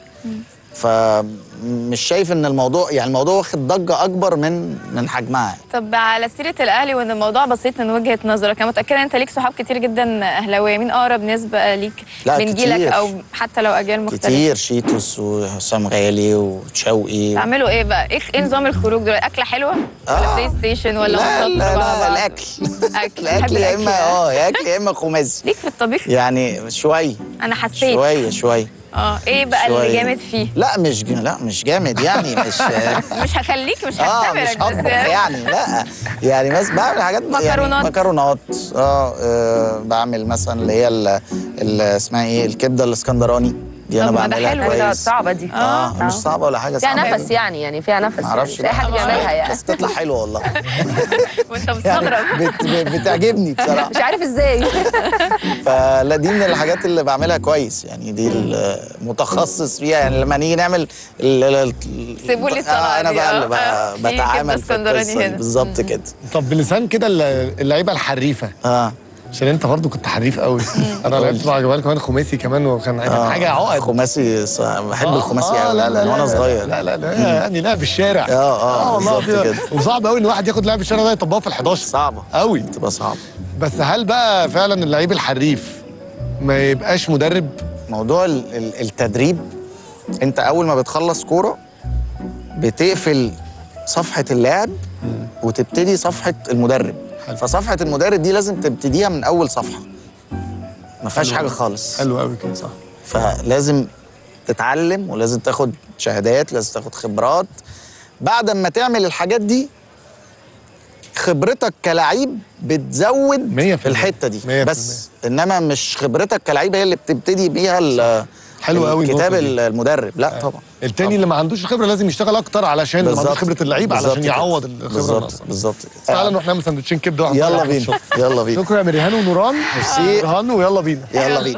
فمش شايف ان الموضوع يعني الموضوع واخد ضجه اكبر من من حجمها طب على سيره الاهلي وان الموضوع بسيط من وجهه نظرك انا متاكده ان انت ليك صحاب كتير جدا اهلاويه مين اقرب نسبه ليك لا، من جيلك كتير. او حتى لو اجيال مختلفه كتير شيتوس وحسام غالي وشوقي تعملوا ايه بقى ايه ايه نظام الخروج دلوقتي اكله حلوه ولا بلاي ستيشن ولا لا ماتشات لا مع لا بعض؟ الاكل اكل بحب الاكل يا الأكل. اما اه يا اكل يا اما خماسي ليك في الطبيخ يعني شويه انا حسيت شويه شويه اه ايه بقى اللي شوية. جامد فيه لا مش ج- لا مش جامد يعني مش مش هخليك مش اه هعتبرك مش بس هطبخ يعني لا يعني بس بعمل حاجات يعني مكرونات. مكرونات اه, آه بعمل مثلا اللي هي ال- ال- اسمها ايه الكبده الاسكندراني دي انا طب ما ده بعملها حلو ده كويس صعبه دي اه مش صعبه ولا حاجه فيها صعبه نفس يعني يعني فيها نفس يعني معرفش مش اي حد بقى. بيعملها يعني بس تطلع حلوه والله وانت يعني مستغرب بت بتعجبني بصراحه مش عارف ازاي فلا دي من الحاجات اللي بعملها كويس يعني دي المتخصص فيها يعني لما نيجي نعمل ال- ال- ال- سيبوا لي الطلعة آه انا دي، بقى آه، اللي آه. بقى في كبدة بتعامل في اسكندراني القصه دي هنا. بالظبط كده طب بلسان كده الل- اللعيبه الحريفه اه عشان انت برضو كنت حريف قوي انا لعبت مع جمال كمان خماسي كمان وكان آه، حاجه عقد خماسي ص- بحب آه، الخماسي آه، قوي لا لا من وانا لا، صغير لا لا لا يعني لعب الشارع اه اه والله بالظبط فيها- كده وصعب قوي ان الواحد ياخد لعب الشارع ده يطبقه في ال 11 صعبه قوي تبقى صعبه بس هل بقى فعلا اللعيب الحريف ما يبقاش مدرب موضوع ال- ال- التدريب انت اول ما بتخلص كوره بتقفل صفحه اللاعب وتبتدي صفحه المدرب فصفحه المدرب دي لازم تبتديها من اول صفحه ما فيهاش حلو حاجه أوي. خالص حلو قوي كده صح فلازم تتعلم ولازم تاخد شهادات لازم تاخد خبرات بعد ما تعمل الحاجات دي خبرتك كلعيب بتزود في الحته دي بس انما مش خبرتك كلعيب هي اللي بتبتدي بيها ال- حلو قوي كتاب النقطة دي. المدرب لا طبعا التاني اللي ما عندوش خبره لازم يشتغل اكتر علشان اللي ما عندوش بالظبط. خبره اللعيب بالظبط علشان كده. يعوض الخبره بالظبط الناقصه بالظبط كده تعالى نروح نعمل سندوتشين كبده واحد يلا واحد بينا شط. يلا بينا شكرا يا مريهان ونوران ميرسي. رهان ويلا بينا يلا بينا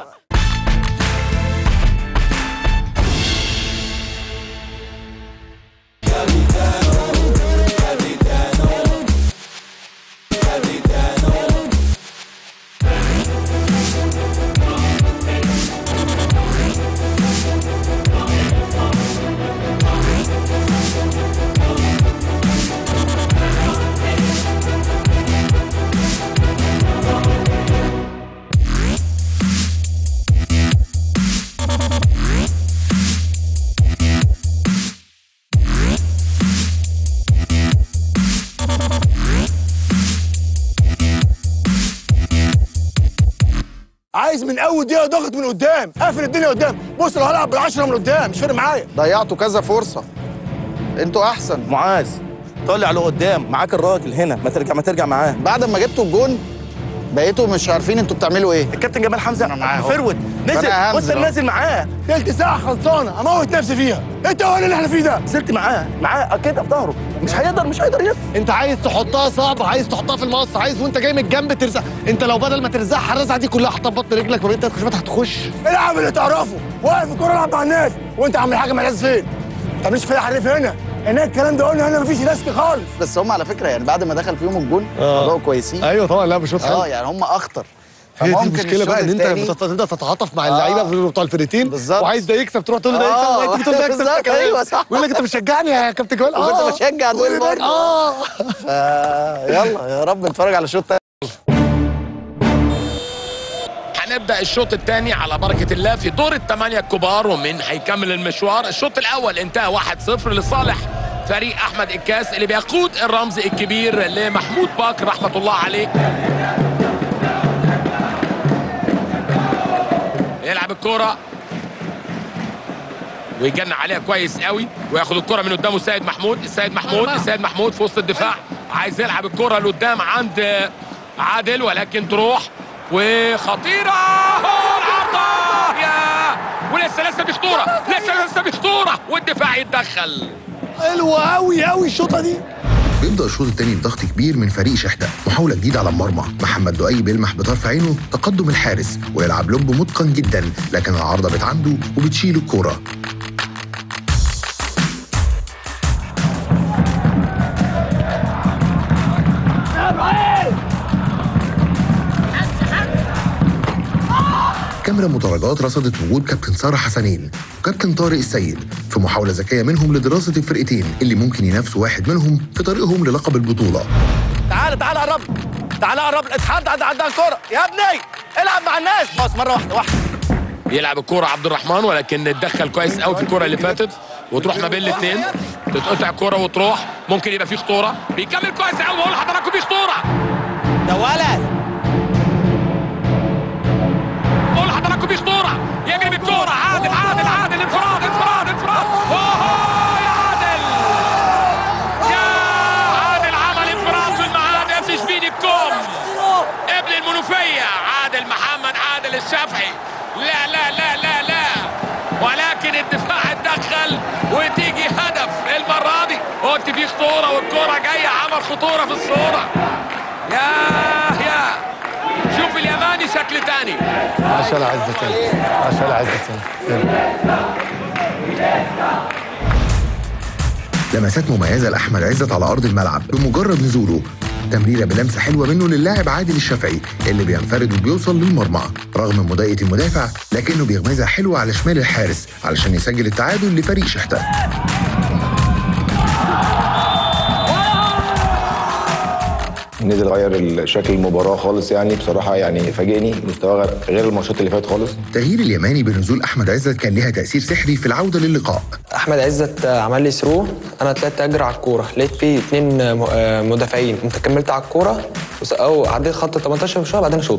عايز من اول دقيقه ضغط من قدام قافل الدنيا قدام بص لو هلعب بالعشره من قدام مش فارق معايا ضيعتوا كذا فرصه انتوا احسن معاذ طالع لقدام معاك الراجل هنا ما ترجع ما ترجع معاه بعد ما جبتوا الجون بقيتوا مش عارفين انتوا بتعملوا ايه الكابتن جمال حمزه معاه أهو. فرود نزل أنا بص هنزل أهو. نازل معاه تلت ساعه خلصانه اموت نفسي فيها انت هو اللي احنا فيه ده نزلت معاه معاه كده في ظهره مش هيقدر مش هيقدر يلف انت عايز تحطها صعبه عايز تحطها في المقص عايز وانت جاي من الجنب ترزع انت لو بدل ما ترزعها الرزعه دي كلها حطها في بطن رجلك ما انت هتخش هتخش العب اللي تعرفه واقف الكوره العب مع الناس وانت عم الحاج معتز فين؟ طب مش في حريف هنا هناك الكلام ده قلنا هنا مفيش ريسك خالص بس هم على فكره يعني بعد ما دخل فيهم الجون بقوا كويسين ايوه طبعا لا بشوط اه يعني هم اخطر هي دي فممكن المشكله بقى ان الشوط انت التاني- بتت- تبدا تتعاطف مع اللعيبه بتوع الفرقتين بالظبط. وعايز ده يكسب تروح تقول له ده يكسب آه، وبعدين تيجي تقول ده يكسب بالظبط، كمان. أيوة صح. ويقول لك انت بتشجعني يا كابتن جمال وانت اه بشجع دول برضه اه آه، يلا يا رب نتفرج على الشوط التاني هنبدا الشوط الثاني على بركه الله في دور الثمانيه الكبار ومن هيكمل المشوار الشوط الاول انتهى 1-0 لصالح فريق احمد الكاس اللي بيقود الرمز الكبير لمحمود باكر رحمه الله عليه يلعب الكرة ويجنع عليها كويس قوي وياخد الكرة من قدامه السيد محمود السيد محمود السيد محمود في وسط الدفاع عايز يلعب الكرة لقدام عند عادل ولكن تروح وخطيرة أهو العارضة يا ولسه لسه بخطورة لسه لسه بخطورة والدفاع يتدخل حلوه قوي قوي الشوطه دي بيبدأ الشوط الثاني بضغط كبير من فريق شحتة محاولة جديدة على المرمى محمد دؤي بيلمح بطرف عينه تقدم الحارس ويلعب لب متقن جدا لكن العارضة بتعنده وبتشيل الكورة كاميرا مدرجات رصدت وجود كابتن سارة حسنين وكابتن طارق السيد في محاولة ذكية منهم لدراسة الفرقتين اللي ممكن ينافسوا واحد منهم في طريقهم للقب البطولة تعال تعال قرب تعال قرب اتحدى عند عند الكوره يا ابني العب مع الناس بص مره واحده واحده يلعب الكرة عبد الرحمن ولكن اتدخل كويس قوي في الكرة اللي فاتت وتروح ما بين الاثنين تتقطع الكرة وتروح ممكن يبقى في خطورة بيكمل كويس قوي بقول لحضراتكم في خطورة ده ولد بقول لحضراتكم في خطورة يجري بالكرة عادل عادل عادل انفراد انفراد انفراد اوه يا عادل يا عادل عمل انفراد في المعاد اف شبين الكوم ابن المنوفية عادل محمد عادل الشافعي لا لا لا لا لا ولكن الدفاع اتدخل وتيجي هدف المرة دي قلت في خطورة والكرة جاية عمل خطورة في الصورة يا يا شوف الياباني شكل تاني عشان عزة تاني عشان عزة تاني لمسات مميزة لأحمد عزت على أرض الملعب بمجرد نزوله تمريرة بلمسة حلوة منه للاعب عادل الشافعي اللي بينفرد وبيوصل للمرمى رغم مضايقة المدافع لكنه بيغمزها حلوة على شمال الحارس علشان يسجل التعادل لفريق شحتة نزل غير شكل المباراه خالص يعني بصراحه يعني فاجئني مستواه غير الماتشات اللي فاتت خالص تغيير اليماني بنزول أحمد عزت كان ليها تأثير سحري في العودة للقاء احمد عزت عمل لي ثرو انا طلعت اجري على الكوره لقيت في اتنين م- آه مدافعين قمت كملت على الكوره وس- او عديت خط ال 18 شويه بعدين اشوط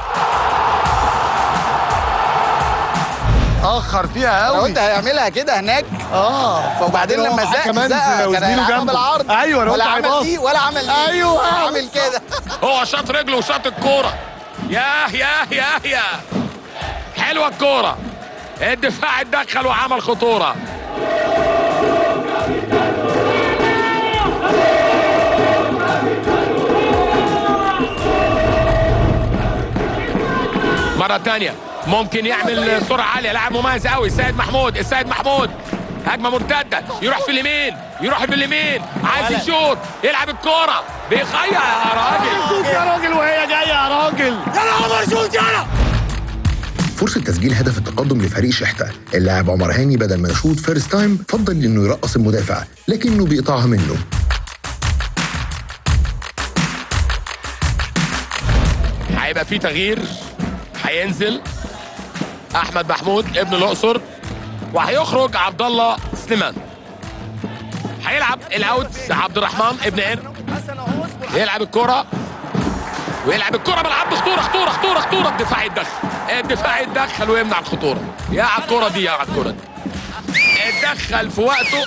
اخر فيها انا قوي قلت هيعملها كده هناك اه فبعدين هو لما معاه زق كمان زق كان وزميله هيلعبها جنبه. بالعرض ايوه انا ولا قلت عمل هيباص. دي ولا عمل دي ايوه عامل كده هو شاط رجله وشاط الكورة ياه ياه ياه ياه حلوة الكورة الدفاع اتدخل وعمل خطورة مرة تانية ممكن يعمل سرعة عالية لاعب مميز قوي السيد محمود السيد محمود هجمة مرتدة يروح في اليمين يروح في اليمين عايز يشوط يلعب الكورة بيخيع يا راجل شوت يا راجل وهي جايه يا راجل يلا عمر شوت يلا فرصة تسجيل هدف التقدم لفريق شحتة اللاعب عمر هاني بدل ما يشوط فيرست تايم فضل انه يرقص المدافع لكنه بيقطعها منه هيبقى في تغيير هينزل احمد محمود ابن الاقصر وهيخرج عبد الله سليمان هيلعب الاوت عبد الرحمن ابن قرن يلعب الكرة ويلعب الكرة بالعرض خطورة خطورة خطورة خطورة الدفاع يتدخل الدفاع يتدخل ويمنع الخطورة يا على الكرة دي يا على الكرة دي اتدخل في وقته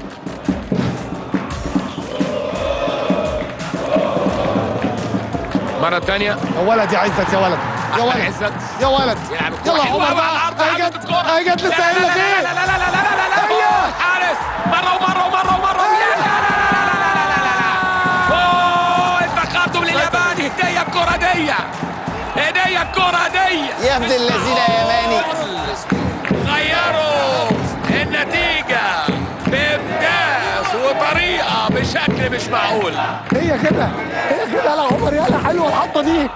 مرة تانية يا ولد يا عزت يا ولد يا ولد عزت يا ولد يلعب الكرة يلا حلوة عمر أوي على بقى العرض هي عدت جت الكرة هي جت لسه قايل لك ايه لا لا لا لا لا لا لا لا هي. حارس مرة ومرة ومرة ومرة لا لا لا لا لا لا لا لا لا أوه التقدم للياباني هدية الكرة دي هدية الكرة دي يا ابن الذين يا يماني غيروا النتيجة بإمتاز وطريقة بشكل مش معقول هي كده هي كده يلا عمر يلا حلوه الحطه دي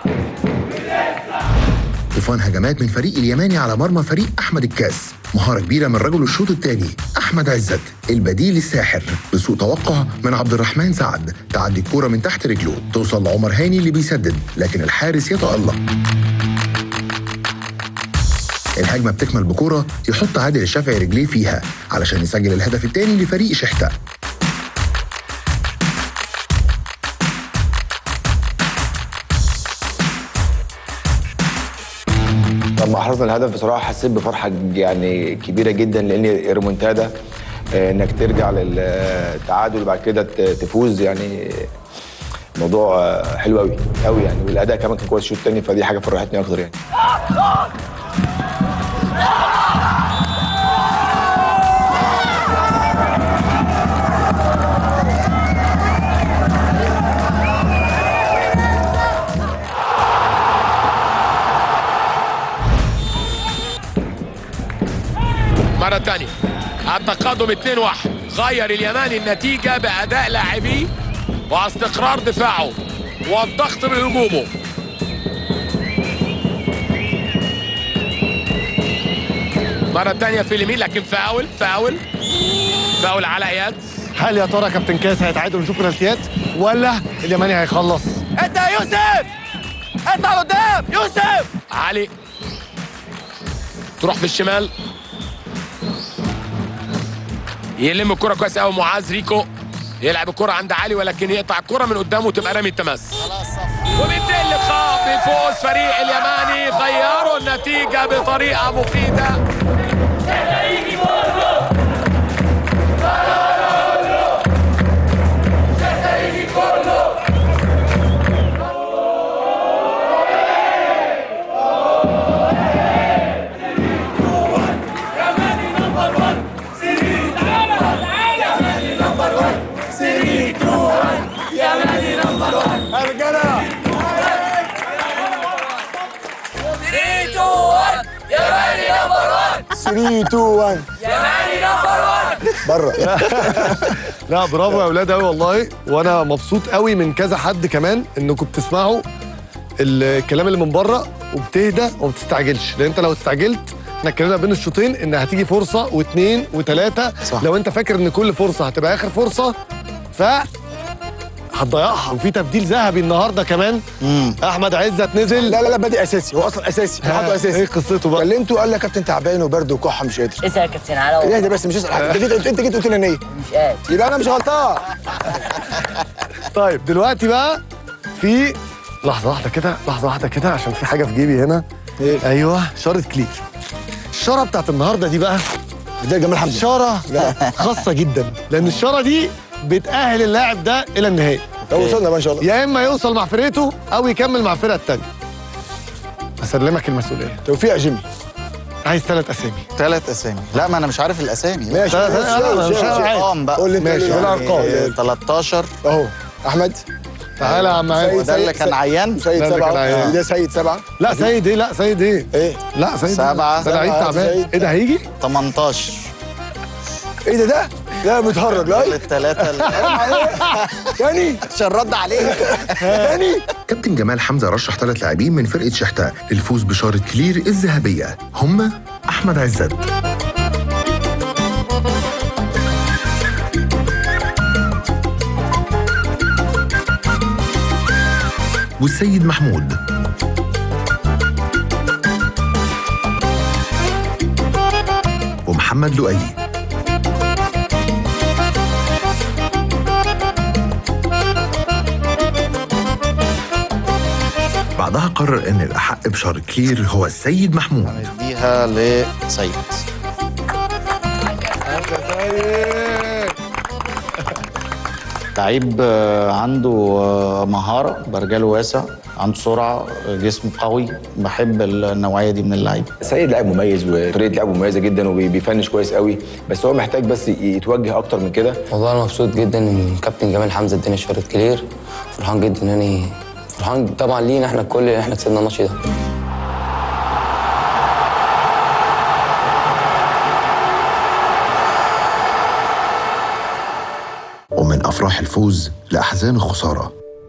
طوفان هجمات من فريق اليماني على مرمى فريق احمد الكاس مهاره كبيره من رجل الشوط الثاني احمد عزت البديل الساحر بسوء توقع من عبد الرحمن سعد تعدي الكوره من تحت رجله توصل لعمر هاني اللي بيسدد لكن الحارس يتالق الهجمه بتكمل بكوره يحط عادل الشافعي رجليه فيها علشان يسجل الهدف الثاني لفريق شحته لما احرزنا الهدف بصراحه حسيت بفرحه يعني كبيره جدا لان ريمونتادا آه، انك ترجع للتعادل وبعد كده ت- تفوز يعني موضوع آه، حلو قوي قوي يعني والاداء كمان كان كويس الشوط الثاني فدي حاجه فرحتني اكتر يعني مرة تانية التقدم 2-1 غير اليماني النتيجة بأداء لاعبيه واستقرار دفاعه والضغط بهجومه مرة تانية في اليمين لكن فاول فاول فاول على اياد هل يا ترى كابتن كاس هيتعادل ونشوف بنالتيات ولا اليماني هيخلص انت يا يوسف اطلع قدام يوسف علي تروح في الشمال يلم الكرة كويس قوي معاذ ريكو يلعب الكرة عند علي ولكن يقطع الكرة من قدامه وتبقى رمي التماس وبينتهي اللقاء بفوز فريق اليماني غيروا النتيجة بطريقة مفيدة رجاله 3 2 1 بره لا برافو يا اولاد قوي والله وانا مبسوط قوي من كذا حد كمان انكم بتسمعوا الكلام اللي من بره وبتهدى وما بتستعجلش لان انت لو استعجلت احنا اتكلمنا بين الشوطين ان هتيجي فرصه واثنين وثلاثه لو انت فاكر ان كل فرصه هتبقى اخر فرصه ف هتضيعها وفي تبديل ذهبي النهارده كمان احمد عزت نزل لا لا لا بادئ اساسي هو اصلا اساسي ها، حطه اساسي ايه قصته بقى؟ كلمته قال لي يا كابتن تعبان وبرد وكحه مش قادر اسال يا كابتن علاء ايه ده بس مش اسال حد انت جيت انت جيت قلت لي انا ايه مش قادر يبقى انا مش غلطان طيب دلوقتي بقى في لحظه واحده كده لحظه واحده كده عشان في حاجه في جيبي هنا إيه؟ ايوه شاره كلير الشاره بتاعت النهارده دي بقى ده جمال حمدي شاره خاصه جدا لان الشاره دي بتاهل اللاعب ده الى النهائي طب وصلنا بقى ان شاء الله يا اما يوصل مع فرقته او يكمل مع الفرقه الثانيه اسلمك المسؤوليه توفيق يا جيمي عايز ثلاث اسامي ثلاث اسامي لا ما انا مش عارف الاسامي ماشي لا، لا، لا، لا، مش عارف. ارقام بقى قول لي انت ماشي، قول قول الارقام يعني 13 اهو احمد تعالى يا عم عايز وده اللي كان عيان سيد لا، ده سبعه كان عيان. ده سيد سبعه لا سيد ايه لا سيد ايه ايه لا سيد سبعة. ده لعيب سبعة، تعبان سيد. ايه ده هيجي 18 ايه ده ده لا بيتهرج لا الثلاثة تاني عشان رد عليك تاني كابتن جمال حمزه رشح ثلاث لاعبين من فرقه شحته للفوز بشاره كلير الذهبيه هم احمد عزت والسيد محمود ومحمد لؤي وبعدها قرر ان الاحق بشار كلير هو السيد محمود نديها لسيد لعيب آه، عنده آه، مهارة برجله واسع عنده سرعة آه، جسمه قوي بحب النوعية دي من اللعيب سيد لاعب مميز وطريقه لعبه مميزه جدا وبيفنش كويس قوي بس هو محتاج بس يتوجه اكتر من كده والله انا مبسوط جدا ان كابتن جمال حمزه اداني شهاده كلير فرحان جدا يعني فرحان طبعا لينا احنا الكل ان احنا كسبنا الماتش ده ومن افراح الفوز لاحزان الخساره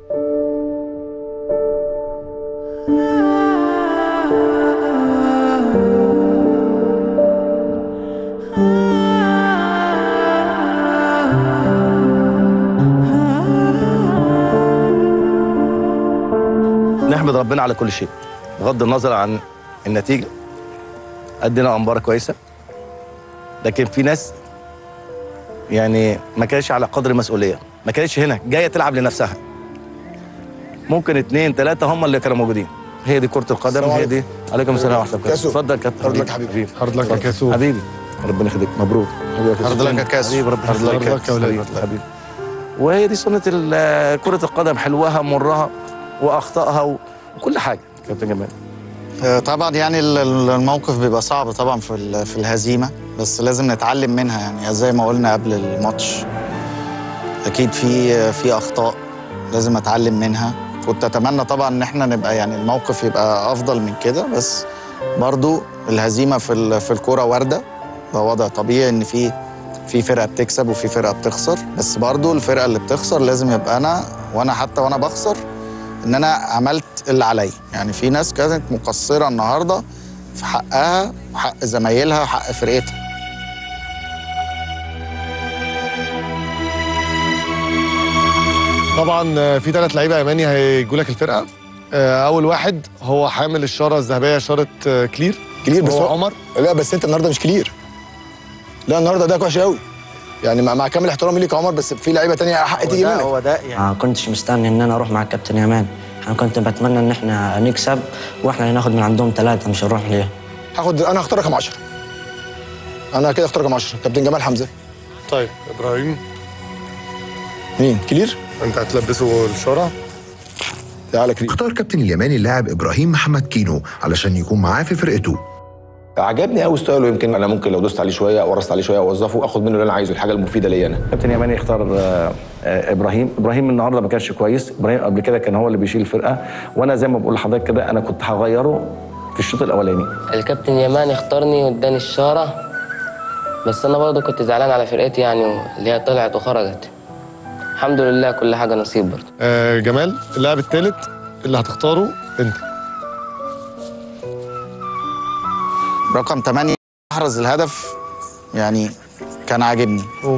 نحمد ربنا على كل شيء بغض النظر عن النتيجه ادينا مباراه كويسه لكن في ناس يعني ما كانتش على قدر المسؤوليه ما كانتش هنا جايه تلعب لنفسها ممكن اثنين ثلاثه هم اللي كانوا موجودين هي دي كره القدم السلام هي دي عليكم السلام ورحمه الله كاسو. اتفضل كابتن هارد لك حبيبي. هارد لك يا كاسو. حبيبي ربنا يخليك مبروك هارد لك يا كاسو. حبيبي ربنا هارد لك يخليك يا كاسو. حبيبي حبيبي وهي دي سنه ال- كره القدم حلوها مرها واخطائها وكل حاجه كابتن جمال آه، طبعا يعني ال- ال- الموقف بيبقى صعب طبعا في ال- في الهزيمه بس لازم نتعلم منها يعني زي ما قلنا قبل الماتش اكيد في في اخطاء لازم اتعلم منها كنت اتمنى طبعا ان احنا نبقى يعني الموقف يبقى افضل من كده بس برضو الهزيمه في ال- في الكوره وارده ده وضع طبيعي ان في في فرقه بتكسب وفي فرقه بتخسر بس برضو الفرقه اللي بتخسر لازم يبقى انا وانا حتى وانا بخسر ان انا عملت اللي عليا يعني في ناس كانت مقصره النهارده في حقها وحق زمايلها وحق فرقتها طبعا آه، في ثلاث لعيبه يماني هيجوا لك الفرقه آه، اول واحد هو حامل الشاره الذهبيه شاره آه، كلير كلير بس هو هو- عمر لا بس انت النهارده مش كلير لا النهارده ده وحش قوي يعني مع, مع كامل احترامي ليك يا عمر بس في لعيبه تانية حق تيجي منك هو ده يعني ما كنتش مستني ان انا اروح مع الكابتن يمان انا كنت بتمنى ان احنا نكسب واحنا اللي ناخد من عندهم ثلاثه مش هنروح ليه هاخد انا هختار رقم 10 انا كده اختار رقم 10 كابتن جمال حمزه طيب ابراهيم مين كلير انت هتلبسه الشاره تعالى كلير اختار كابتن اليماني اللاعب ابراهيم محمد كينو علشان يكون معاه في فرقته عجبني قوي ستايله يمكن انا ممكن لو دوست عليه شويه او ورست عليه شويه اوظفه اخد منه اللي انا عايزه الحاجه المفيده ليا انا كابتن يماني اختار آه، آه، ابراهيم ابراهيم النهارده ما كانش كويس ابراهيم قبل كده كان هو اللي بيشيل الفرقه وانا زي ما بقول لحضرتك كده انا كنت هغيره في الشوط الاولاني الكابتن يمان اختارني واداني الشارة بس انا برضه كنت زعلان على فرقتي يعني اللي هي طلعت وخرجت الحمد لله كل حاجة نصيب برضه آه، جمال اللاعب الثالث اللي هتختاره انت رقم 8 احرز الهدف يعني كان عاجبني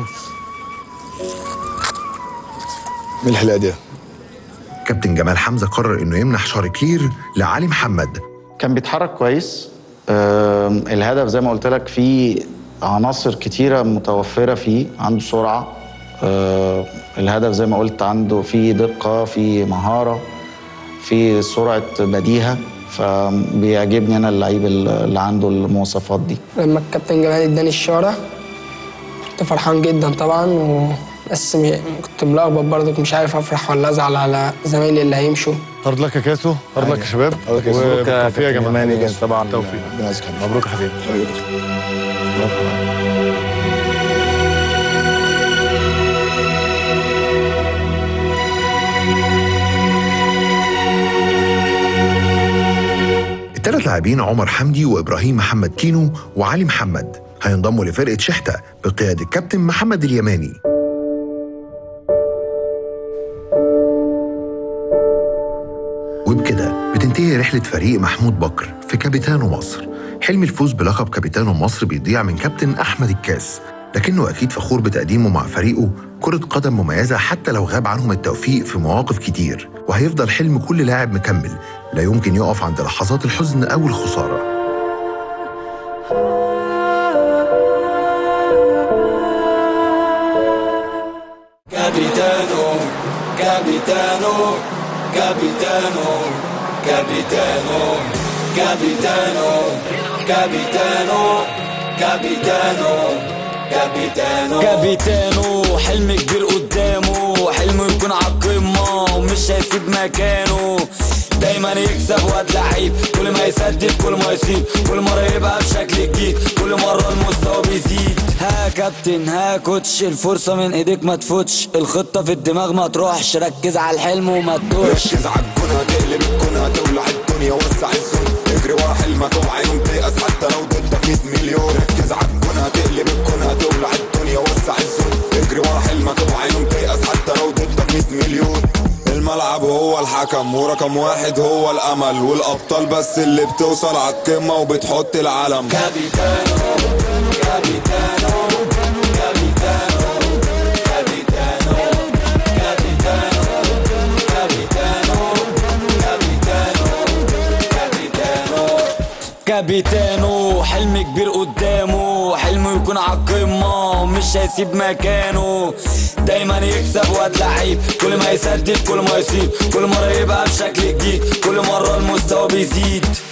مين الحلاقه دي كابتن جمال حمزه قرر انه يمنح شار كلير لعلي محمد كان بيتحرك كويس آم، الهدف زي ما قلت لك فيه عناصر كتيرة متوفرة فيه عنده سرعة آه، الهدف زي ما قلت عنده فيه دقة فيه مهارة فيه سرعة بديهة فبيعجبني أنا اللعيب اللي عنده المواصفات دي لما الكابتن جمال اداني الشارة كنت فرحان جدا طبعا و... بس م- كنت ملخبط برضه مش عارف افرح ولا ازعل على زمايلي اللي هيمشوا هارد لك يا كاسو هارد لك يا شباب مبروك يا وبالتوفيق يا كابتن جماعه يماني طبعا توفيق مبروك يا حبيبي الثلاث لاعبين عمر حمدي وابراهيم محمد كينو وعلي محمد هينضموا لفرقه شحته بقياده الكابتن محمد اليماني وبكده بتنتهي رحلة فريق محمود بكر في كابيتانو مصر حلم الفوز بلقب كابيتانو مصر بيضيع من كابتن أحمد الكاس لكنه أكيد فخور بتقديمه مع فريقه كرة قدم مميزة حتى لو غاب عنهم التوفيق في مواقف كتير وهيفضل حلم كل لاعب مكمل لا يمكن يقف عند لحظات الحزن أو الخسارة Capitano, capitano, capitano, Capitano, capitano, capitano, capitano, capitano كابيتانو حلم كبير قدامه حلمه يكون على القمة ومش هيسيب مكانه دايما يكسب واد لعيب كل ما يسدد كل ما يصيب كل مرة يبقى بشكل جديد كل مرة المستوى بيزيد ها كابتن ها كوتش الفرصة من ايديك ما تفوتش الخطة في الدماغ ما تروحش ركز على الحلم وما تدوش ركز على الكون هتقلب الكون هتولع الدنيا وسع الزون اجري ورا حلمك اوعى يوم تيأس حتى لو ضدك 100 مليون ركز على الكون هتقلب الكون هتولع الدنيا وسع الزون اجري ورا حلمك اوعى يوم تيأس حتى لو ضدك 100 مليون الملعب هو الحكم ورقم واحد هو الامل والابطال بس اللي بتوصل على القمه وبتحط العلم كابيتانو كابيتانو كابيتانو كابيتانو كابيتانو كابيتانو كابيتانو كابيتانو حلم كبير قدامه حلمه يكون على القمة مش هيسيب مكانه دايما يكسب واد لعيب كل ما يسدد كل ما يصيب كل مرة يبقى بشكل جديد كل مرة المستوى بيزيد